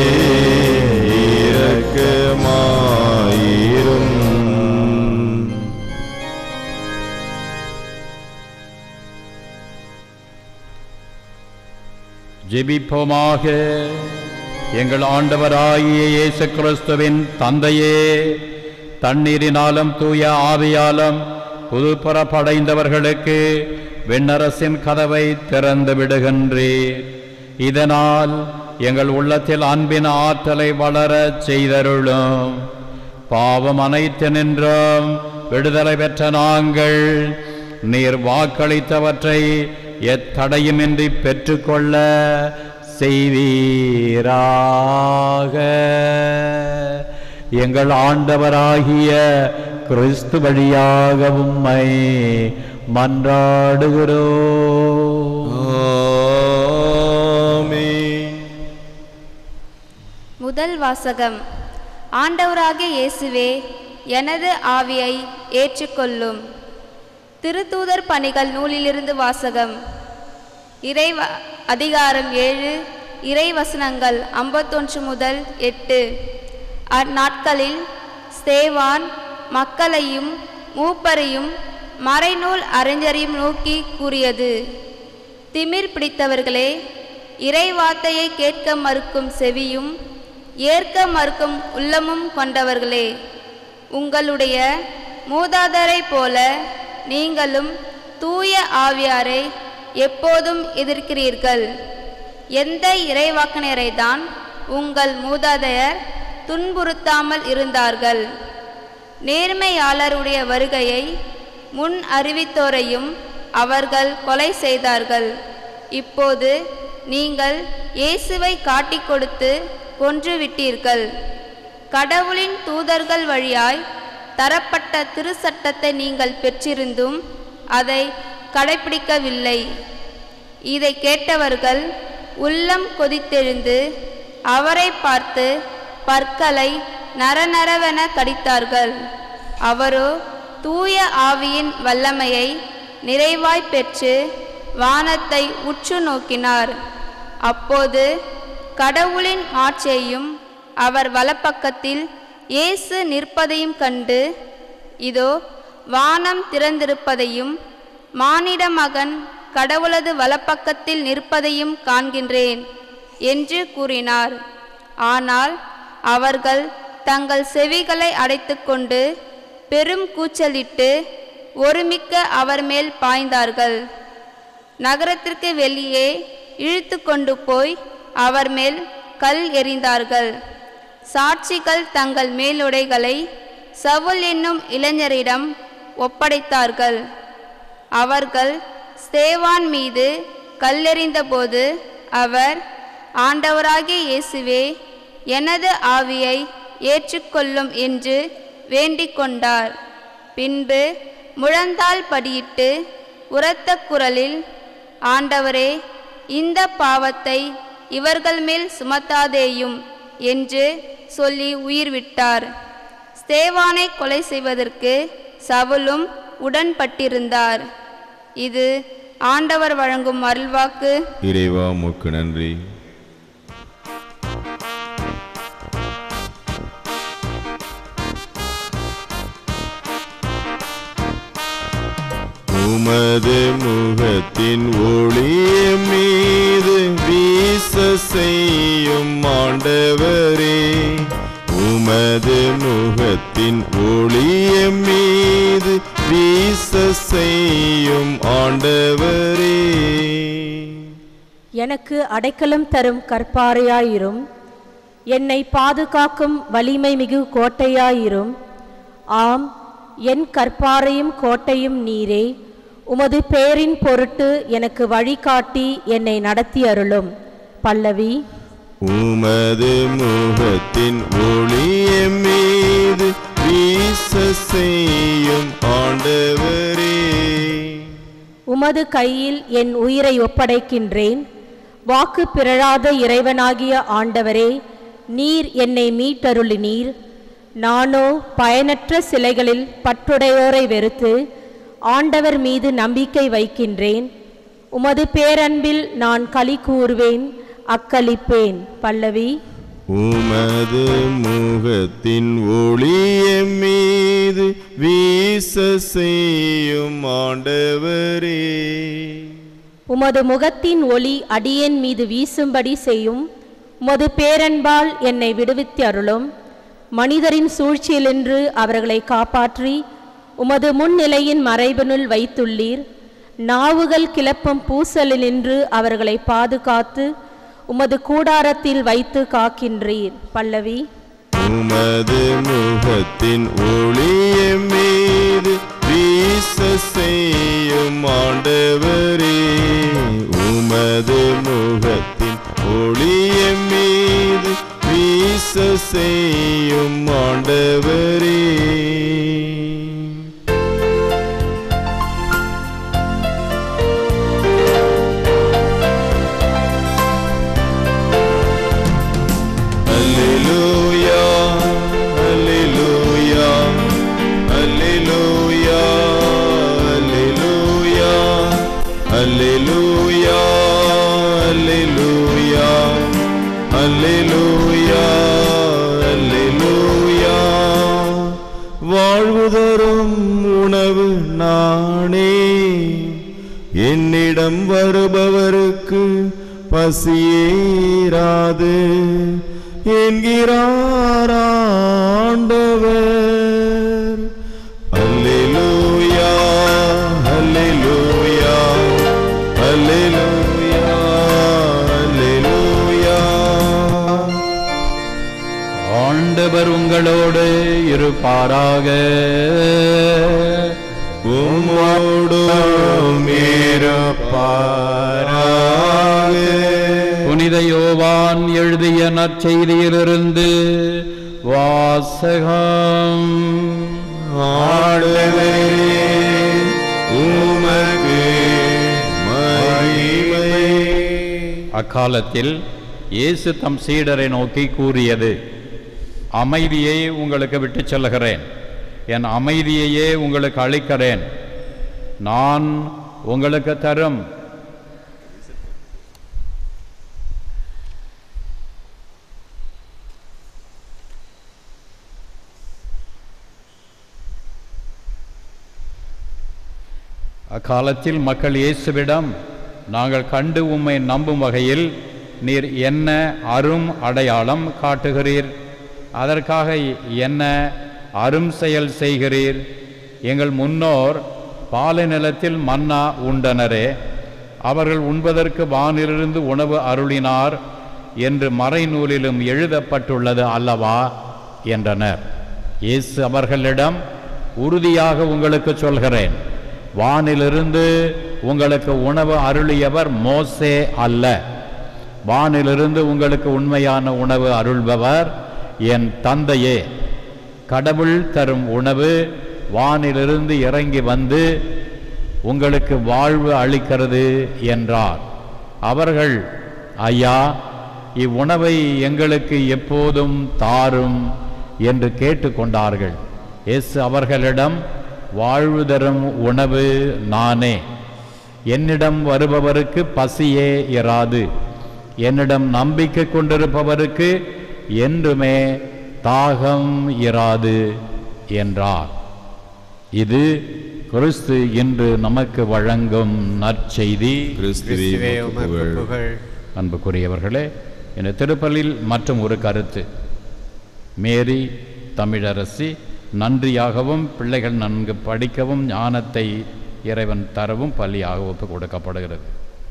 இரக்கமாயிரும் ஜெபிப்போமாக எங்கள் ஆண்டவராகிய இயேசு கிறிஸ்துவின் தந்தையே தண்ணீரினாலும் தூய ஆவியாலும் புதுப்புறப்படைந்தவர்களுக்கு விண்ணரசின் கதவை திறந்து விடுகின்றீர் இதனால் எங்கள் உள்ளத்தில் அன்பின் ஆற்றலை வளரச் செய்தருளும் பாவம் அனைத்து நின்றும் விடுதலை பெற்ற நாங்கள் நீர் வாக்களித்தவற்றை எத்தடையுமின்றி பெற்றுக்கொள்ள செய்வீராக எங்கள் ஆண்டவராகிய கிறிஸ்து வழியாக உம்மை மன்றாடுகிறோம் ஆமென். முதல் வாசகம் ஆண்டவராகிய இயேசுவே எனது ஆவியை ஏற்றுக்கொள்ளும் திருத்தூதர் பணிகள் நூலிலிருந்து வாசகம் இறை வ- அதிகாரம் ஏழு இறை வசனங்கள் ஐம்பத்தொன்று முதல் எட்டு அந்நாட்களில் ஸ்தேவான் மக்களையும் மூப்பரையும் மறைநூல் அறிஞரையும் நோக்கி கூறியது திமிர் பிடித்தவர்களே இறை வார்த்தையை கேட்க மறுக்கும் செவியும் ஏற்க மறுக்கும் உள்ளமும் கொண்டவர்களே உங்களுடைய மூதாதரைப் போல நீங்களும் தூய ஆவியாரை எப்போதும் எதிர்க்கிறீர்கள் எந்த இறைவாக்கினரை தான் உங்கள் மூதாதையர் துன்புறுத்தாமல் இருந்தார்கள் நேர்மையாளருடைய வருகையை முன் அறிவித்தோரையும் அவர்கள் கொலை செய்தார்கள் இப்போது நீங்கள் இயேசுவை காட்டிக் கொடுத்து கொன்றுவிட்டீர்கள் கடவுளின் தூதர்கள் வழியாய் தரப்பட்ட திருச்சட்டத்தை நீங்கள் பெற்றிருந்தும் அதை கடைப்பிடிக்கவில்லை இதை கேட்டவர்கள் உள்ளம் கொதித்தெழுந்து அவரை பார்த்து பற்களை நரநரவென கடித்தார்கள் அவரோ தூய ஆவியின் வல்லமையை நிறைவாய் பெற்று வானத்தை உற்று நோக்கினார் அப்போது கடவுளின் மாட்சியையும் அவர் வலப்பக்கத்தில் இயேசு நிற்பதையும் கண்டு இதோ வானம் திறந்திருப்பதையும் மானிட மகன் கடவுளது வலப்பக்கத்தில் நிற்பதையும் காண்கின்றேன் என்று கூறினார் ஆனால் அவர்கள் தங்கள் செவிகளை அடைத்துக்கொண்டு பெரும் கூச்சலிட்டு ஒருமிக்க அவர் மேல் பாய்ந்தார்கள் நகரத்திற்கு வெளியே இழுத்து கொண்டு போய் அவர் மேல் கல் எறிந்தார்கள் சாட்சிகள் தங்கள் மேலுடைகளை சவுல் என்னும் இளைஞரிடம் ஒப்படைத்தார்கள் அவர்கள் ஸ்தேவான் மீது கல்லெறிந்தபோது அவர் ஆண்டவராகிய இயேசுவே எனது ஆவியை ஏற்றுக்கொள்ளும் என்று வேண்டிக் கொண்டார் பின்பு முழந்தாள் படியிட்டு உரத்த குரலில் ஆண்டவரே இந்த பாவத்தை இவர்கள் மேல் சுமத்தாதேயும் என்று சொல்லி உயிர் விட்டார் ஸ்தேவானை கொலை செய்வதற்கு சவுலும் உடன்பட்டிருந்தார் இது ஆண்டவர் வழங்கும் அருள்வாக்கு இறைவா உமக்கு நன்றி உமது முகத்தின் ஒளிய மீது வீச செய்யும் ஆண்டவரே உமது முகத்தின் ஒளிய மீது வீச செய்யும் ஆண்டவரே எனக்கு அடைக்கலம் தரும் கற்பாறையாயிரும் என்னை பாதுகாக்கும் வலிமை மிகு கோட்டையாயிரும் ஆம் என் கற்பாறையும் கோட்டையும் நீரே உமது பேரின் பொருட்டு எனக்கு வழிகாட்டி என்னை நடத்தி அருளும் பல்லவி உமது முகத்தின் ஒளிய மீது வீச செய்யும் ஆண்டவரே உமது கையில் என் உயிரை ஒப்படைக்கின்றேன் வாக்கு பிறழாத இறைவனாகிய ஆண்டவரே நீர் என்னை மீட்டருளினீர் நானோ பயனற்ற சிலைகளில் பற்றுடையோரை வெறுத்து ஆண்டவர் மீது நம்பிக்கை வைக்கின்றேன் உமது பேரன்பில் நான் களி கூறுவேன் அக்களிப்பேன் பல்லவி உமது முகத்தின் ஒளிய மீது வீச செய்யும் ஆண்டவரே உமது முகத்தின் ஒளி அடியேன் மீது வீசும்படி செய்யும் உமது பேரன்பால் என்னை விடுவித்து அருளும் மனிதரின் சூழ்ச்சியிலின்று அவர்களை காப்பாற்றி உமது முன்னிலையின் மறைவினுள் வைத்துள்ளீர் நாவுகள் கிளப்பும் பூசலினின்று அவர்களை பாதுகாத்து உமது கூடாரத்தில் வைத்து காக்கின்றீர் பல்லவி உமது முகத்தின் ஒளிய மீது வீச செய்யும் ஆண்டவரே உமது முகத்தின் ஒளிய மீது வீச செய்யும் ஆண்டவரே Alleluia, Alleluia, Alleluia, Alleluia, Alleluia, Alleluia, Alleluia, Alleluia. வாழ்வு தரும் உணவு நானே என்னிடம் வருபவருக்கு பசியேராது என்கிறார் ஆண்டவர் அல்லேலூயா அல்லேலூயா அல்லேலூயா அல்லேலூயா ஆண்டவர் உங்களோடு இருப்பாராக உம்மோடும் இருப்பாராக புனித யோவான் எழுதிய நற்செய்தியிலிருந்து வாசகம் ஆண்டவரே உமக்கு மகிமை அக்காலத்தில் இயேசு தம் சீடரை நோக்கி கூறியது அமைதியை உங்களுக்கு விட்டுச் செல்கிறேன் என் அமைதியையே உங்களுக்கு அளிக்கிறேன் நான் உங்களுக்கு தரும் அக்காலத்தில் மக்கள் இயேசுவிடம் நாங்கள் கண்டு உம்மை நம்பும் வகையில் நீர் என்ன அரும் அடையாளம் காட்டுகிறீர் அதற்காக என்ன அரும் செயல் செய்கிறீர் எங்கள் முன்னோர் பாலை நிலத்தில் மன்னா உண்டனரே அவர்கள் உண்பதற்கு வானிலிருந்து உணவு அருளினார் என்று மறைநூலிலும் எழுதப்பட்டுள்ளது அல்லவா என்றனர் இயேசு அவர்களிடம் உறுதியாக உங்களுக்கு சொல்கிறேன் வானிலிருந்து உங்களுக்கு உணவு அருளியவர் மோசே அல்ல வானிலிருந்து உங்களுக்கு உண்மையான உணவு அருள்பவர் என் தந்தையே கடவுள் தரும் உணவு வானிலிருந்து இறங்கி வந்து உங்களுக்கு வாழ்வு அளிக்கிறது என்றார் அவர்கள் ஐயா இவ்வுணவை எங்களுக்கு எப்போதும் தாரும் என்று கேட்டுக்கொண்டார்கள் இயேசு அவர்களிடம் வாழ்வு தரும் உணவு நானே என்னிடம் வருபவருக்கு பசியே இராது என்னிடம் நம்பிக்கை கொண்டிருப்பவருக்கு என்றுமே தாகம் இராது என்றார் இது கிறிஸ்து இன்று நமக்கு வழங்கும் நற்செய்தி கிறிஸ்துவே உமக்கு புகழ் அன்புக்குரியவர்களே இந்த திருப்பலில் மற்றும் ஒரு கருத்து மேரி தமிழரசி நன்றியாகவும் பிள்ளைகள் நன்கு படிக்கவும் ஞானத்தை இறைவன் தரவும் பலியாக ஒப்பு கொடுக்கப்படுகிறது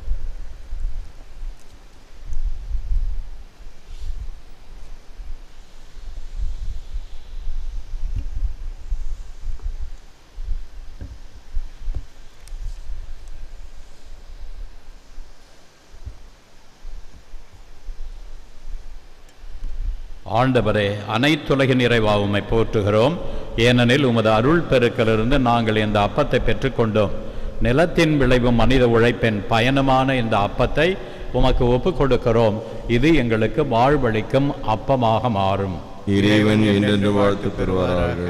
ஆண்டவரே அனைத்துலகின் இறைவா உம்மை போற்றுகிறோம் ஏனெனில் உமது அருள் பெருக்கிலிருந்து நாங்கள் இந்த அப்பத்தை பெற்றுக்கொண்டோம் நிலத்தின் விளைவும் மனித உழைப்பின் பயணமான இந்த அப்பத்தை உமக்கு ஒப்புக் கொடுக்கிறோம் இது எங்களுக்கு வாழ்வளிக்கும் அப்பமாக மாறும் இறைவன் என்றென்று வாழ்த்து பெறுவாராக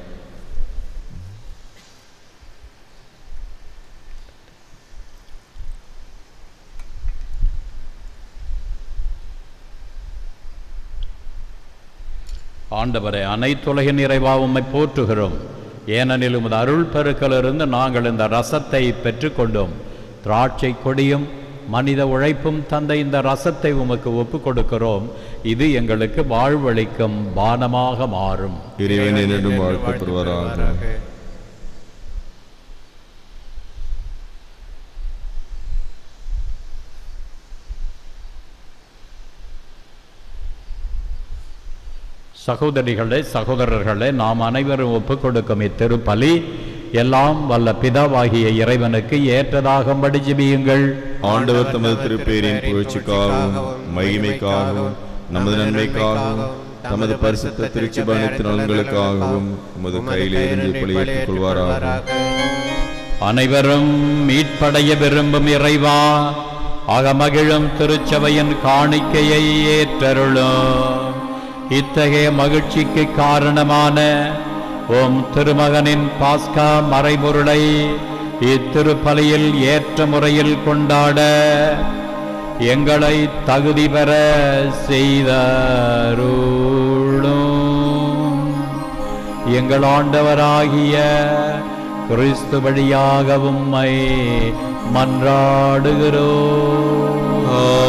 ஆண்டவரே அனைத்துலகின் இறைவா உம்மை போற்றுகிறோம் ஏனெனில் உமது அருள் பெருக்கிலிருந்து நாங்கள் இந்த ரசத்தை பெற்றுக்கொண்டோம் திராட்சை கொடியும் மனித உழைப்பும் தந்த இந்த ரசத்தை உமக்கு ஒப்புக் கொடுக்கிறோம் இது எங்களுக்கு வாழ்வளிக்கும் பானமாக மாறும் இறைவன் என்றென்றும் வாழ்த்து பெறுவாராக சகோதரிகளே சகோதரர்களே நாம் அனைவரும் ஒப்புக் கொடுக்கும் இத்திருப்பலி எல்லாம் வல்ல பிதாவாகிய இறைவனுக்கு ஏற்றதாகும்படி ஜெபியுங்கள் ஆண்டவர் தமது திருப்பேரின் புகழ்ச்சிக்காகவும் மகிமைக்காகவும் நமது நன்மைக்காகவும் தமது பரிசுத்த திருச்சிபனத்தின் நலன்களுக்காகவும் உமது கையிலே இருந்து பலியேற்றுக் கொள்வாராக அனைவரும் மீட்படைய விரும்பும் இறைவா அகமகிழும் திருச்சபையின் காணிக்கையை ஏற்றருளும் இத்தகைய மகிழ்ச்சிக்கு காரணமான உம் திருமகனின் பாஸ்கா மறைபொருளை இத்திருப்பலியில் ஏற்ற முறையில் கொண்டாட எங்களை தகுதி பெற செய்தருளும் எங்கள் ஆண்டவராகிய கிறிஸ்து வழியாக உம்மை மன்றாடுகிறோம்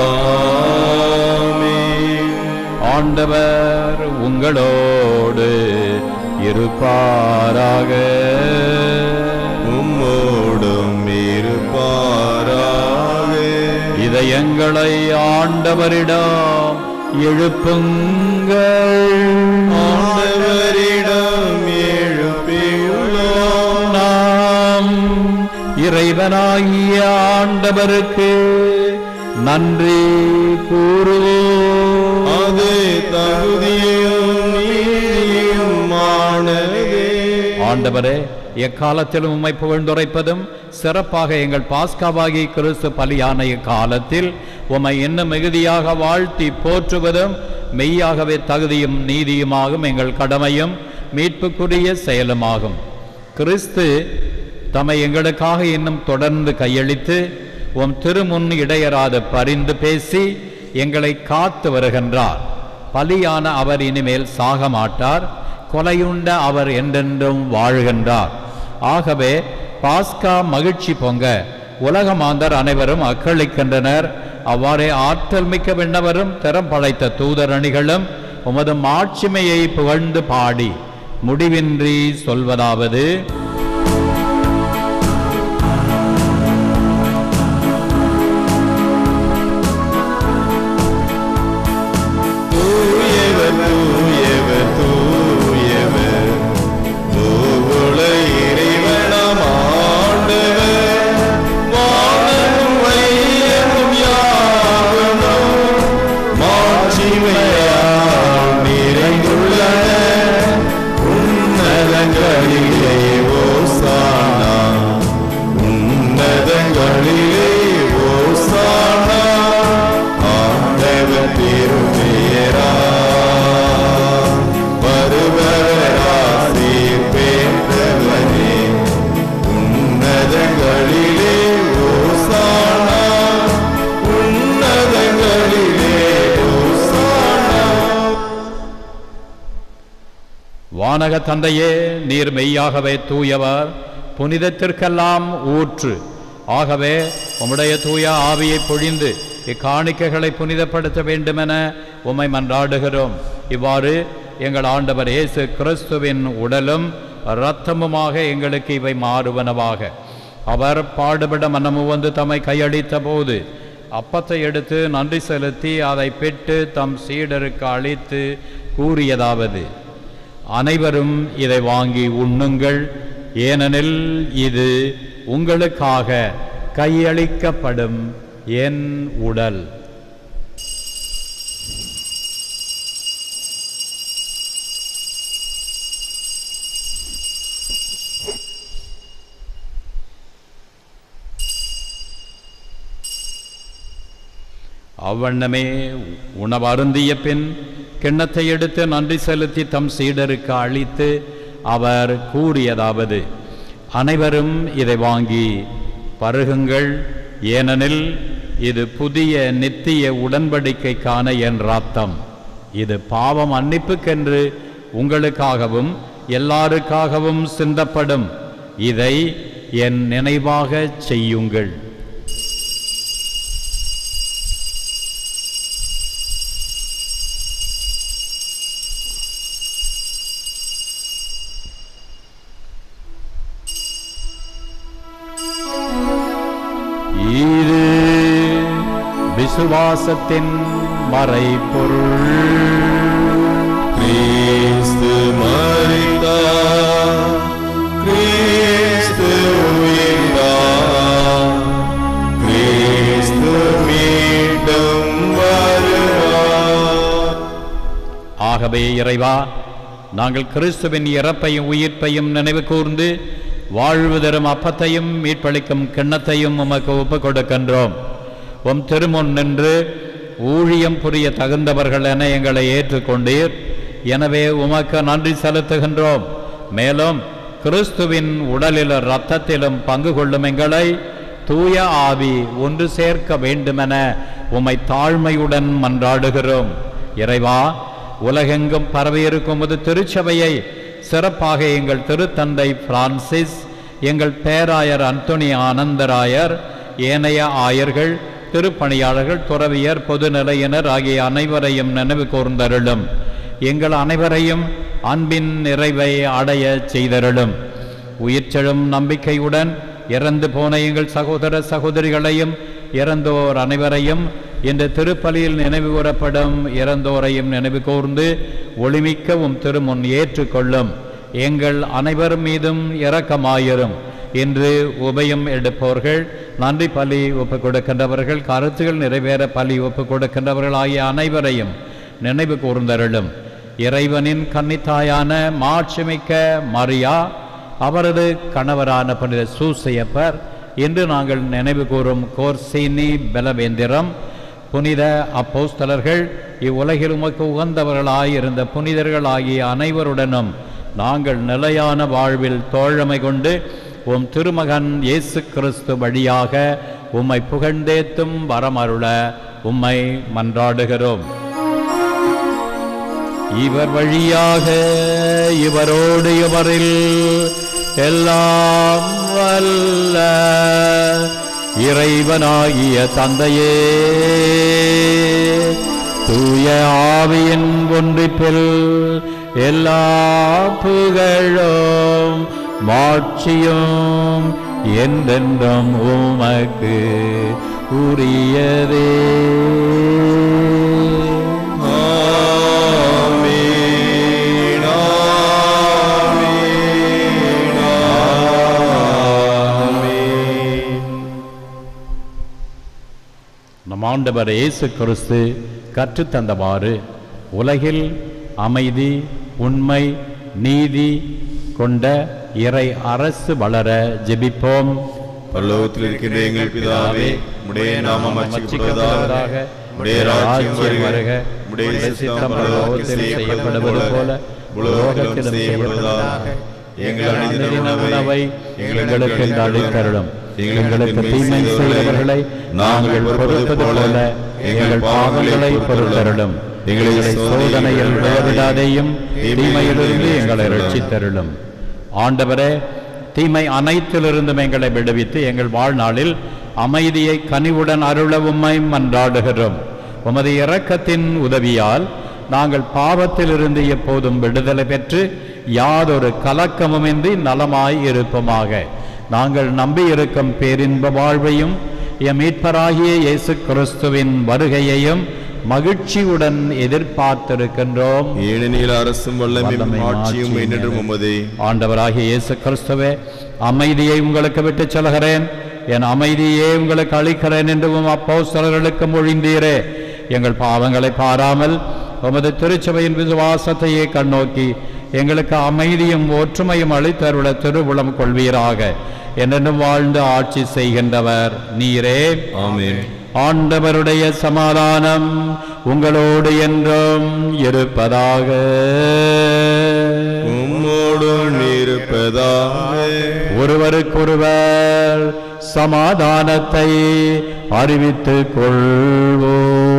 ஆண்டவர் உங்களோடு இருப்பாராக உம்மோடும் இருப்பாராக இதயங்களை ஆண்டவரிடம் எழுப்புங்கள் ஆண்டவரிடம் எழுப்பியுள்ளோம் நாம் இறைவனாகிய ஆண்டவருக்கு நன்றி கூறுவோம் அது தகுதியும் நீதியுமானதே ஆண்டவரே எக்காலத்திலும் உம்மை புகழ்ந்துரைப்பதும் சிறப்பாக எங்கள் பாஸ்காவாகி கிறிஸ்து பலியான இக்காலத்தில் உம்மை இன்னும் மிகுதியாக வாழ்த்தி போற்றுவதும் மெய்யாகவே தகுதியும் நீதியுமாகும் எங்கள் கடமையும் மீட்புக்குரிய செயலுமாகும் கிறிஸ்து தம்மை எங்களுக்காக இன்னும் தொடர்ந்து கையளித்து உம் திருமுன் இடையராது பரிந்து பேசி எங்களை காத்து வருகின்றார் பலியான அவர் இனிமேல் சாக மாட்டார் கொலையுண்ட அவர் என்றென்றும் வாழ்கின்றார் ஆகவே பாஸ்கா மகிழ்ச்சி பொங்க உலக மாந்தர் அனைவரும் அக்களிக்கின்றனர் அவ்வாறே ஆற்றல் மிக்க விண்ணவரும் திறம் படைத்த தூதர் அணிகளும் உமது மாட்சிமையை புகழ்ந்து பாடி முடிவின்றி சொல்வதாவது தூயவர் தூயவர் தூயவர் தூவுல இறைவனாம் ஆண்டவர் வானமும் வையமும் யாவனும் மாட்சிமையால் நிறைந்துள்ளன உன்னதங்களிலே ஓசானா உன்னதங்களிலே ஓசானா ஆண்டவர் திருப்பெயரா வருவராசி பெற்றவனே உன்னதங்களிலே ஓசானா உன்னதங்களிலே ஓசானா வானக தந்தையே நீர் மெய்யாகவே தூயவர் புனிதத்திற்கெல்லாம் ஊற்று ஆகவே உம்முடைய தூய ஆவியை பொழிந்து இக்காணிக்கைகளை புனிதப்படுத்த வேண்டுமென உம்மை மன்றாடுகிறோம் இவ்வாறு எங்கள் ஆண்டவர் இயேசு கிறிஸ்துவின் உடலும் இரத்தமுமாக எங்களுக்கு இவை மாறுவனவாக அவர் பாடுபட மனமு வந்து தம்மை கையளித்த போது அப்பத்தை எடுத்து நன்றி செலுத்தி அதை பெற்று தம் சீடருக்கு அளித்து கூறியதாவது அனைவரும் இதை வாங்கி உண்ணுங்கள் ஏனெனில் இது உங்களுக்காக கையளிக்கப்படும் என் உடல் அவ்வண்ணமே உணவருந்திய பின் கிண்ணத்தை எடுத்து நன்றி செலுத்தி தம் சீடருக்கு அளித்து அவர் கூறியதாவது அனைவரும் இதை வாங்கி பருகுங்கள் ஏனெனில் இது புதிய நித்திய உடன்படிக்கைக்கான என் ரத்தம் இது பாவம் மன்னிப்புக்கென்று உங்களுக்காகவும் எல்லாருக்காகவும் சிந்தப்படும் இதை என் நினைவாகச் செய்யுங்கள் இது விசுவாசத்தின் மறைபொருள் கிறிஸ்துவே ஆகவே இறைவா நாங்கள் கிறிஸ்துவின் இறப்பையும் உயிர்ப்பையும் நினைவு கூர்ந்து வாழ்வு தரும் அப்பத்தையும் மீட்பளிக்கும் கிண்ணத்தையும் உமக்கு ஒப்புக் கொடுக்கின்றோம் உம் திருமுன் நின்று ஊழியம் புரிய தகுந்தவர்கள் என எங்களை ஏற்றுக்கொண்டீர் எனவே உமக்கு நன்றி செலுத்துகின்றோம் மேலும் கிறிஸ்துவின் உடலிலும் இரத்தத்திலும் பங்கு கொள்ளும் எங்களை தூய ஆவி ஒன்று சேர்க்க வேண்டுமென உம்மை தாழ்மையுடன் மன்றாடுகிறோம் இறைவா உலகெங்கும் பரவியிருக்கும் ஒரு திருச்சபையை சிறப்பாக எங்கள் திருத்தந்தை பிரான்சிஸ் எங்கள் பேராயர் அந்தோனி ஆனந்தராயர் ஏனைய ஆயர்கள் திருப்பணியாளர்கள் துறவியர் பொதுநிலையினர் ஆகிய அனைவரையும் நினைவு கூர்ந்தருளும் எங்கள் அனைவரையும் அன்பின் நிறைவை அடைய செய்தருளும் உயிர்ச்செழும் நம்பிக்கையுடன் இறந்து போன எங்கள் சகோதர சகோதரிகளையும் இறந்தோர் அனைவரையும் இந்த திருப்பலியில் நினைவு கூறப்படும் இறந்தோரையும் நினைவு கூர்ந்து ஒளிமிக்கவும் திருமுன் ஏற்றுக்கொள்ளும் எங்கள் அனைவர் மீதும் இரக்கமாயிரும் இன்று உபயம் எடுப்பவர்கள் நன்றி பலி ஒப்புக் கொடுக்கின்றவர்கள் கருத்துகள் நிறைவேற பலி ஒப்புக் கொடுக்கின்றவர்கள் ஆகிய அனைவரையும் நினைவு கூர்ந்தருளும் இறைவனின் கன்னித்தாயான மாட்சிமிக்க மரியா அவரது கணவரான புனித சூசையப்பர் இன்று நாங்கள் நினைவு கூறும் கோர்சினி பலவேந்திரம் புனித அப்போஸ்தலர்கள் இவ்வுலகில் உமக்கு உகந்தவர்களாயிருந்த புனிதர்கள் ஆகிய அனைவருடனும் நாங்கள் நிலையான வாழ்வில் தோழமை கொண்டு உம் திருமகன் இயேசு கிறிஸ்து வழியாக உம்மை புகழ்ந்தேத்தும் வரமருள உம்மை மன்றாடுகிறோம் இவர் வழியாக இவரோடு இவரில் எல்லாம் வல்ல இறைவனாகிய தந்தையே தூய ஆவியின் ஒன்றிப்பில் எல்லா புகழும் மாட்சியும் என்றென்றும் உமக்கு உரியதே ஆமென், ஆமென், ஆமென். நம் ஆண்டவர் இயேசு கிறிஸ்து கற்றுத்தந்தவாறு உலகில் அமைதி உண்மை நீதி கொண்ட இறை அரசு வளர ஜெபிப்போம் பரலோகத்தில் இருக்கின்ற எங்கள் பிதாவே உடைய நாமம் அச்சிக்கப்படுவதாக உடைய ராஜ்யம் வருக உடைய சித்தம் பரலோகத்தில் செய்யப்படுவது போல உலோகத்திலும் செய்யப்படுவதாக எங்கள் அனைத்து உணவை எங்களுக்கு எங்களுக்கு அளித்தருளும் எங்களுக்கு தீமை செய்தவர்களை நாங்கள் பொறுப்பது போல எங்கள் பாவங்களை பொறுத்தருளும் எங்களை சோதனையில் விழவிடாதேயும் தீமையிலிருந்து எங்களை ரட்சித்தருளும் ஆண்டவரே தீமை அனைத்திலிருந்தும் எங்களை விடுவித்து எங்கள் வாழ்நாளில் அமைதியை கனிவுடன் அருள உம்மை மன்றாடுகிறோம் உமது இரக்கத்தின் உதவியால் நாங்கள் பாவத்திலிருந்து எப்போதும் விடுதலை பெற்று யாதொரு கலக்கமுமின்றி நலமாய் இருப்போமாக நாங்கள் நம்பியிருக்கும் பேரின்ப வாழ்வையும் எம் மீட்பராகிய இயேசு கிறிஸ்துவின் வருகையையும் மகிழ்ச்சியுடன் எதிர்பார்த்திருக்கின்றோம் ஏனெனில் அரசும் வல்லமையும் வல்லமையும் ஆட்சியும் ஆட்சியும் என்றும் உமதே ஆண்டவராகிய இயேசு கிறிஸ்துவே அமைதியை உங்களுக்கு விட்டுச் செல்கிறேன் என் அமைதியே உங்களுக்கு அளிக்கிறேன் என்று உம் அப்போஸ்தலர்களுக்கு மொழிந்தீரே எங்கள் பாவங்களை பாராமல் உமது திருச்சபையின் விசுவாசத்தையே கண்ணோக்கி எங்களுக்கு அமைதியும் ஒற்றுமையும் அளித்தருள திருவுளம் கொள்வீராக என்றென்றும் வாழ்ந்து ஆட்சி செய்கின்றவர் நீரே ஆமென் ஆண்டவருடைய சமாதானம் உங்களோடு என்றும் இருப்பதாக உம்மோடும் இருப்பதாக ஒருவருக்கொருவர் சமாதானத்தை அறிவித்துக் கொள்வோம்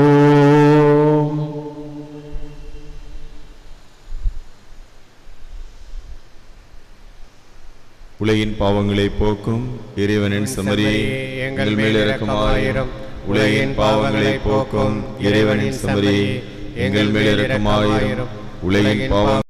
உலகின் பாவங்களை போக்கும் இறைவனின் சமரியை எங்கள் மேல் இரக்கமாயிரும் உலகின் பாவங்களை போக்கும் இறைவனின் சமரியை எங்கள் மேல் இரக்கமாயிரும் உலகின் பாவம்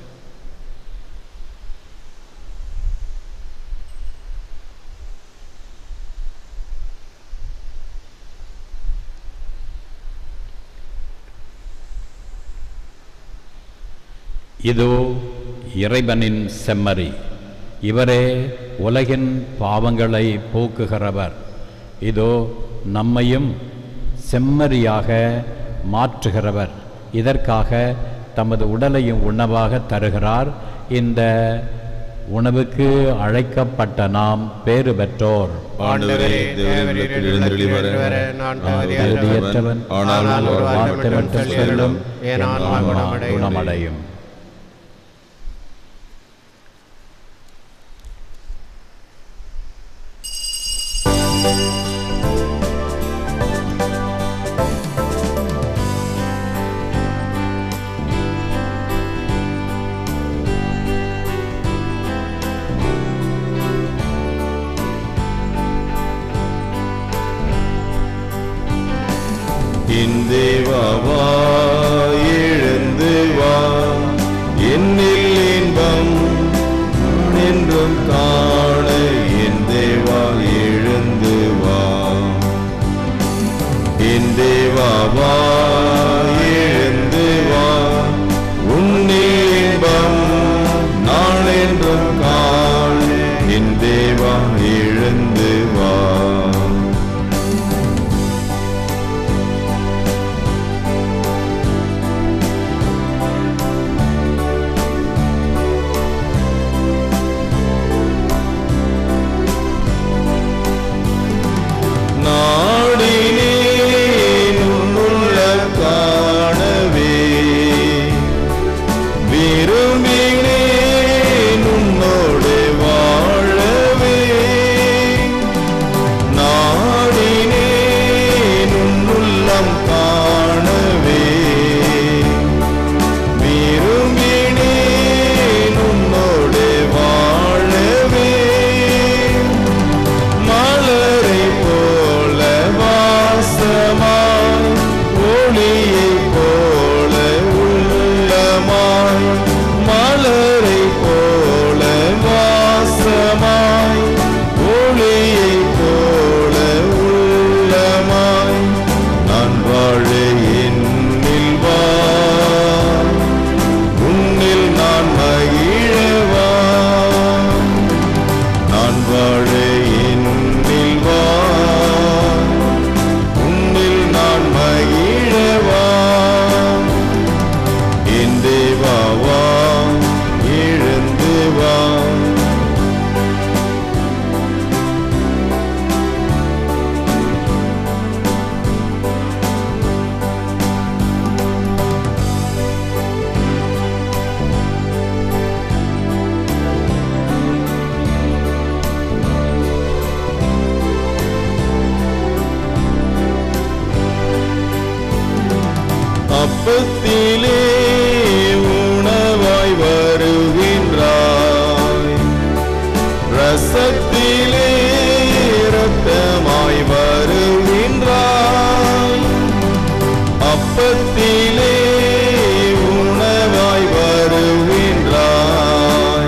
இதோ இறைவனின் செம்மறி இவரே உலகின் பாவங்களை போக்குகிறவர் இதோ நம்மையும் செம்மறியாக மாற்றுகிறவர் இதற்காக தமது உடலையும் உணவாக தருகிறார் இந்த உணவுக்கு அழைக்கப்பட்ட நாம் பேறு பெற்றோர் ஆண்டவரே தேவனிடத்தில் எழுந்தருளி வர நான் தகுதியற்றவன் ஆனால் ஆனால் ஒரு ஒரு வார்த்தை வார்த்தை மட்டும் மட்டும் சொல்லும் சொல்லும் என் என் ஆன்மா ஆன்மா குணமடையும் குணமடையும் என் தேவாவா எழுந்து வா என்னில் இன்பம் என்றும் காண என் தேவா எழுந்து வா என் தேவாவா எழுந்து வா உன்னில் இன்பம் நான் என்றும் காண என் தேவா எழுந்து வா நாடினேன் உன்னுள்ள காணவே விரும்பினேன் உன்னோடு வாழவே நாடினேன் உன்னுள்ளம் காணவே விரும்பினேன் உன்னோடு வாழவே மலரை போல வாசமாய் ஒளியை போல உள்ளமாய் மலரை போல வாசமாய் ஒளியை போல உள்ளமாய் நான் வாழ என்னில் வா உன்னில் நான் மகிழவா நான் வாழ என்னில் வா உன்னில் நான் மகிழவா என் தேவா வா எழுந்து வா அப்பத்திலே உணவாய் வருகின்றாய் ரசத்திலே இரத்தமாய் வருகின்றாய் அப்பத்திலே உணவாய் வருகின்றாய்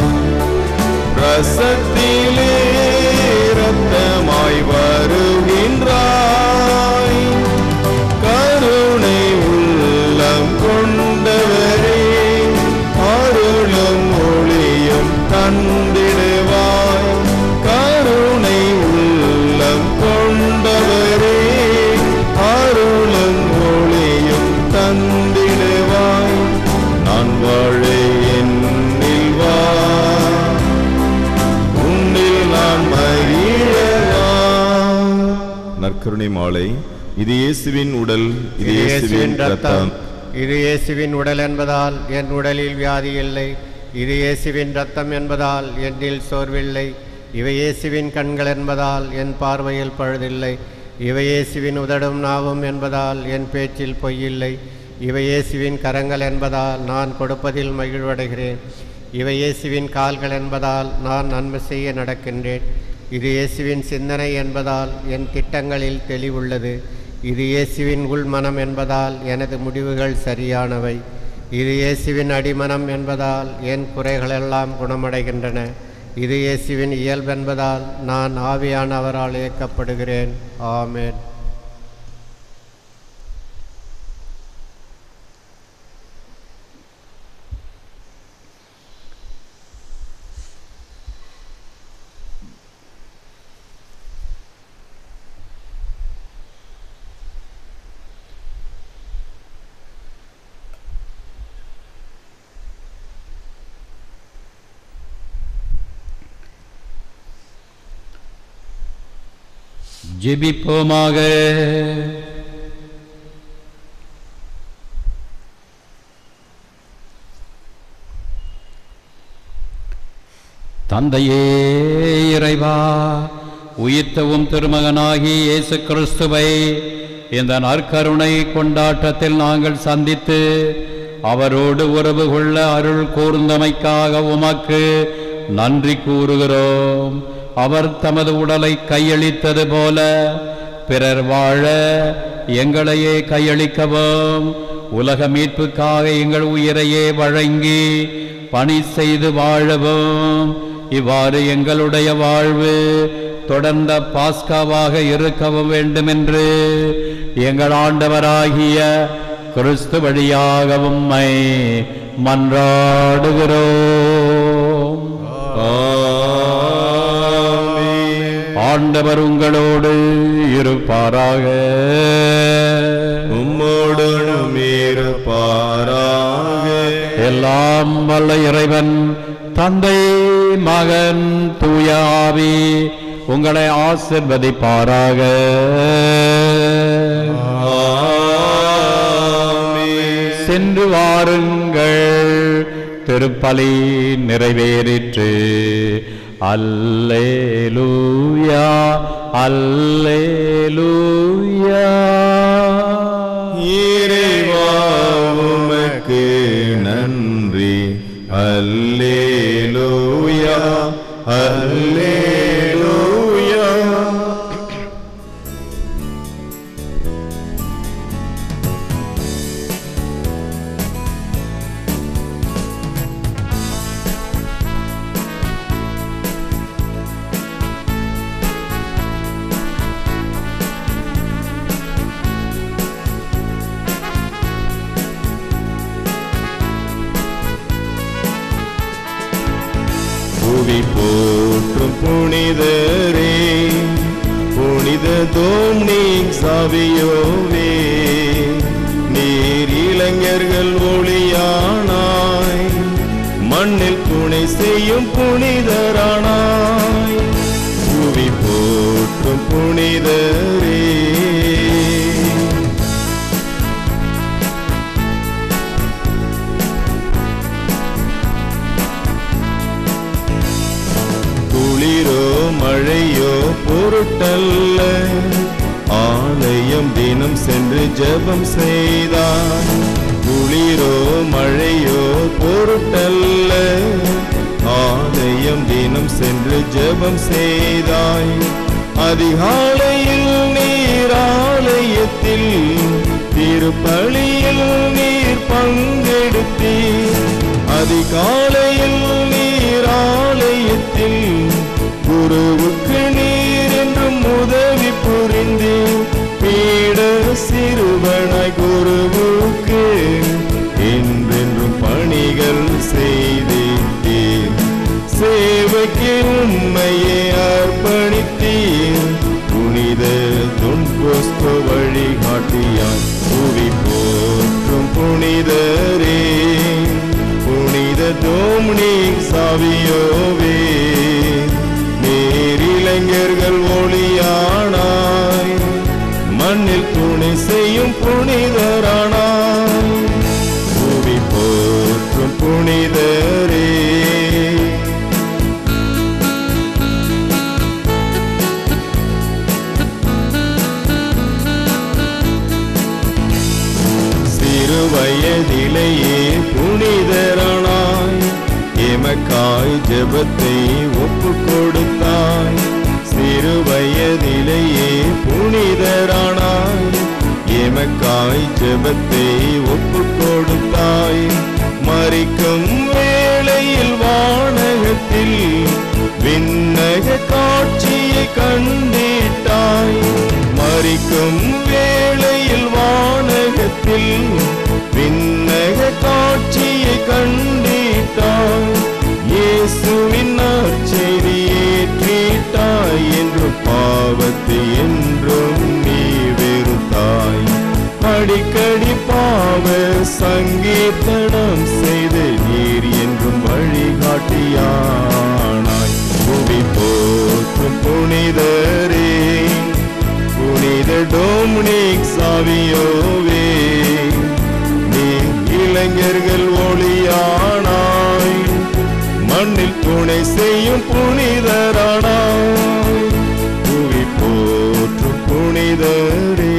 ரசத்திலே இரத்தமாய் வருகின்றாய் கருணை உள்ளம் கொண்டவரே அருளும் ஒளியும் தந்திடுவாய் கருணை உள்ளம் கொண்டவரே அருளும் ஒளியும் தந்திடுவாய் நான் வாழ என்னில் வா உன்னில் நான் மகிழலாம் நற்கருணை மாலை இது இயேசுவின் உடல் இது இயேசுவின் ரத்தம் இது இயேசுவின் உடல் என்பதால் என் உடலில் வியாதி இல்லை இது இயேசுவின் ரத்தம் என்பதால் என்னில் சோர்வில்லை இவை இயேசுவின் கண்கள் என்பதால் என் பார்வையில் பழுதில்லை இவை இயேசுவின் உதடும் நாவும் என்பதால் என் பேச்சில் பொய்யில்லை இவை இயேசுவின் கரங்கள் என்பதால் நான் கொடுப்பதில் மகிழ்வடைகிறேன் இவை இயேசுவின் கால்கள் என்பதால் நான் நன்மை செய்ய நடக்கின்றேன் இது இயேசுவின் சிந்தனை என்பதால் என் திட்டங்களில் தெளிவுள்ளது இது இயேசுவின் உள்மனம் என்பதால் எனது முடிவுகள் சரியானவை இது இயேசுவின் அடிமனம் என்பதால் என் குறைகளெல்லாம் குணமடைகின்றன இது இயேசுவின் இயல்பென்பதால் நான் ஆவியானவரால் இயக்கப்படுகிறேன் ஆமென் ஜெபிப்போமாக தந்தையே இறைவா உயிர்த்தவும் திருமகனாகி இயேசு கிறிஸ்துவை இந்த நற்கருணை கொண்டாட்டத்தில் நாங்கள் சந்தித்து அவரோடு உறவு கொள்ள அருள் கூர்ந்தமைக்காக உமக்கு நன்றி கூறுகிறோம் அவர் தமது உடலை கையளித்தது போல பிறர் வாழ எங்களையே கையளிக்கவும் உலக மீட்புக்காக எங்கள் உயிரையே வழங்கி பணி செய்து வாழவும் இவ்வாறு எங்களுடைய வாழ்வு தொடர்ந்த பாஸ்காவாக இருக்கவும் வேண்டுமென்று எங்கள் ஆண்டவராகிய கிறிஸ்து வழியாக உம்மை மன்றாடுகிறோம் ஆண்டவர் உங்களோடு இருப்பாராக உம்மோடும் இருப்பாராக எல்லாம் வல்ல இறைவன் தந்தை மகன் தூய ஆவி உங்களை ஆசிர்வதிப்பாராக சென்று வாருங்கள் திருப்பலி நிறைவேறிற்று அல்லேலூயா அல்லேலூயா இறைவா உமக்கு நன்றி அல்லேலூயா அல்லேலூயா புவி போற்றும் புனிதரே புனித தோம்னிங் சாவியோவே நீர் இளைஞர்கள் ஒளியானாய் மண்ணில் துணை செய்யும் புனிதரானாய் புவி போற்றும் புனிதரே குளிரோ மழையோ பொருட்டல்ல ஆலயம் தினம் சென்று ஜெபம் செய்தார் குளிரோ மழையோ பொருட்டல்ல ஆலயம் தினம் சென்று ஜெபம் செய்தாய் அதிகாலையில் நீர் ஆலயத்தில் திருப்பலியில் நீர் பங்கெடுத்தீர் அதிகாலையில் நீர் ஆலயத்தில் குருவுக்கு நீர் என்றும் உதவி புரிந்தீர் பீட சிறுவனாய் குருவுக்கு என்றென்றும் பணிகள் செய்தீர் சேவைக்கு உண்மையை அர்ப்பணித்தீர் புனித துன்போஸ்கோ வழிகாட்டியாய் புவி போற்றும் புனிதரே புனித தோம்னிக் சாவியோவே நீர் இளைஞர்கள் ஒளியானாய் மண்ணில் துணை செய்யும் புனிதரானாய் புவி போற்றும் புனிதரே சிறு வயதிலேயே புனிதரானாய் எமக்காய் ஜெபத்தை ஒப்பு கொடுத்தாய் சிறு வயதிலேயே புனிதரானாய் எமக்காய் ஜெபத்தை ஒப்பு கொடுத்தாய் மறிக்கும் வேளையில் வானகத்தில் விண்ணக காட்சியை கண்டிட்டாய் மறிக்கும் வேளையில் வானகத்தில் விண்ணக காட்சியை கண்டிட்டாய் இயேசுவின் நற்செய்தி ஏற்றிட்டாய் என்று பாவத்தை என்றும் நீ வெறுத்தாய் அடிக்கடி பாவ சங்கீர்த்தனம் செய்து நீர் என்றும் வழிகாட்டியானாய் புவி போற்றும் புனிதரே ஆவியோவே நீ இளைஞர்கள் ஒளியானாய் மண்ணில் துணை செய்யும் புனிதரானாய் புவி போற்றும் புனிதரே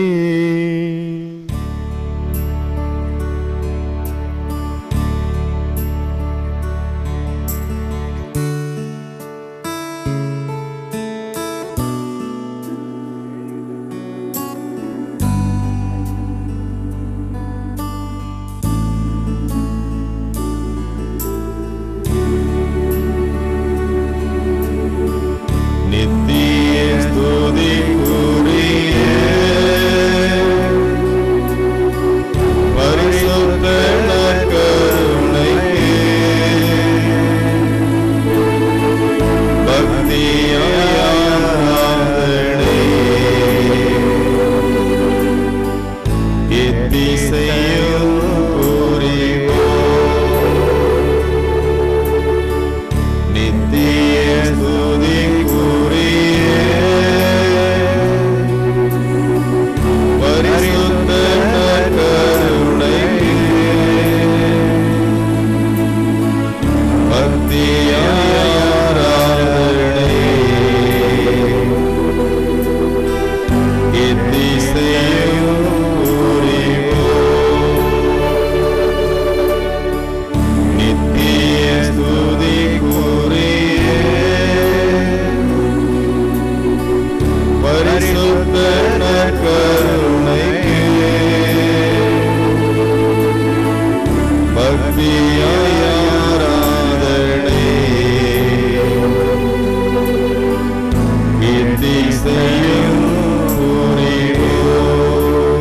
நித்திய ஸ்துதிக்குரிய பரிசுத்த நற்கருணைக்கு பக்தியாராதனை எத்திசையும் புரிவோம் நித்திய ஸ்துதிக்குரிய பரிசுத்த நற்கருணைக்கு பக்தியாராதனை எத்திசையும் புரிவோம் நித்திய ஸ்துதிக்குரிய பரிசுத்த நற்கருணைக்கு பக்தியாராதனை இத்திசையும் புரிவோம்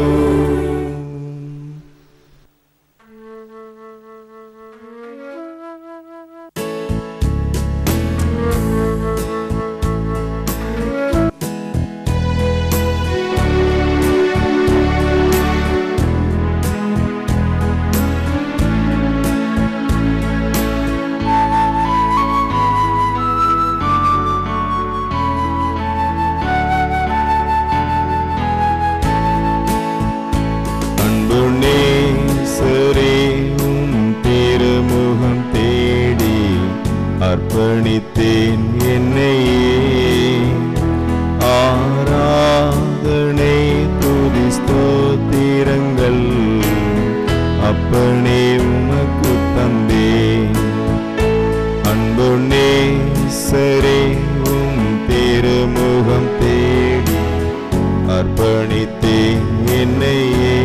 அன்பு நேசரே உம் திருமுகம் தேடி அர்ப்பணித்தேன் என்னையே ஆராதனை துதி ஸ்தோத்திரங்கள் அப்பனே உமக்கு தந்தேன் அன்பு நேசரே உம் திருமுகம் தேடி அர்ப்பணித்தேன் என்னையே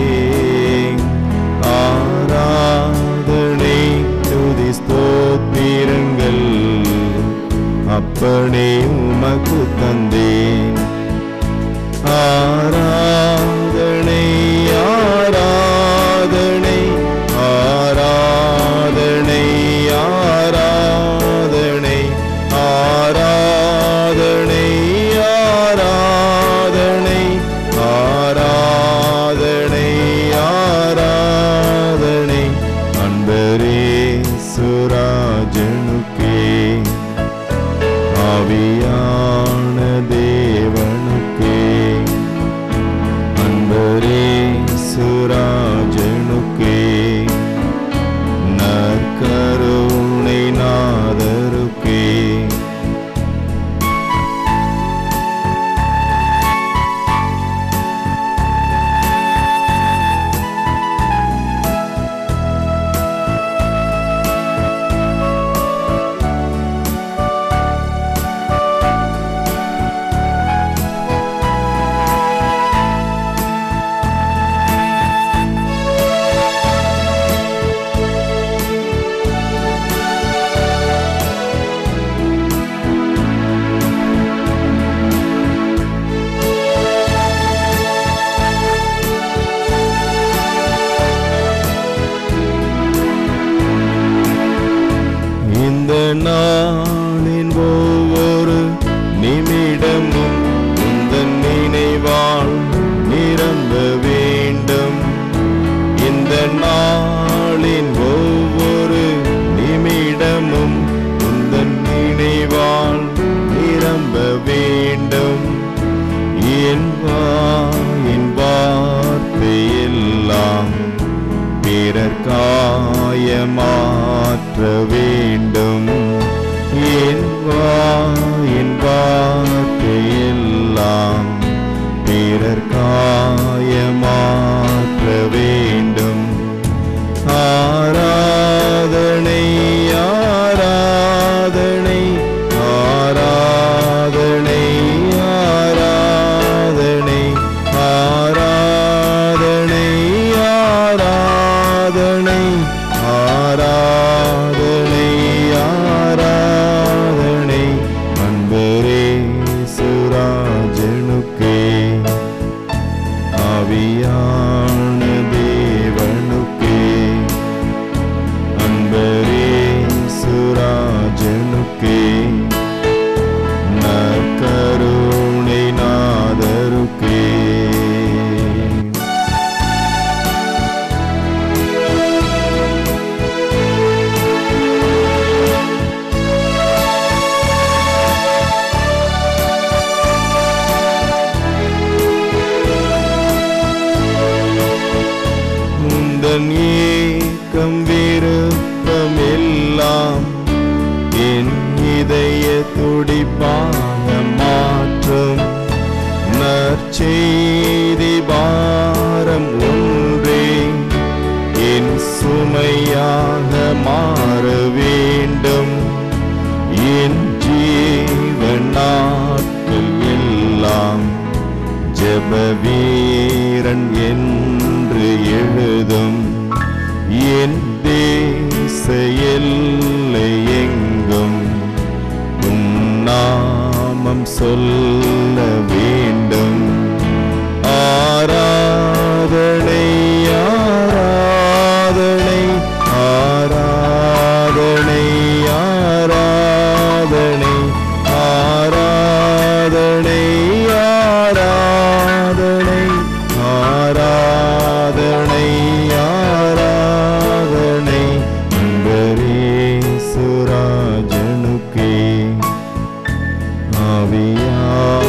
ஆராதனை துதி ஸ்தோத்திரங்கள் அப்பனே உமக்கு தந்தேன் ஆராதனை ஆராதனை ஆராதனை ஆராதனை ஆராதனை ஆராதனை ஆராதனை ஆராதனை அன்பரே சுராஜனுக்கே ஆவியான தேவனுக்கே எந்தன் ஏக்கம் விருப்பம் எல்லாம் என் இதய துடிப்பாக மாற்றும் நற்செய்தி பாரம் ஒன்றே என் சுமையாக மாற வேண்டும் என் ஜீவன் நாட்கள் எல்லாம் ஜெப வீரன் என்று எழுதும் என் தேச எல்லை எங்கும் உன் நாமம் சொல்ல வேண்டும் ஆராதனை ஆராதனை ஆராதனை ஆராதனை ஆராதனை ஆராதனை ஆராதனை ஆராதனை நண்பரே சுராஜனுக்கே ஆவியா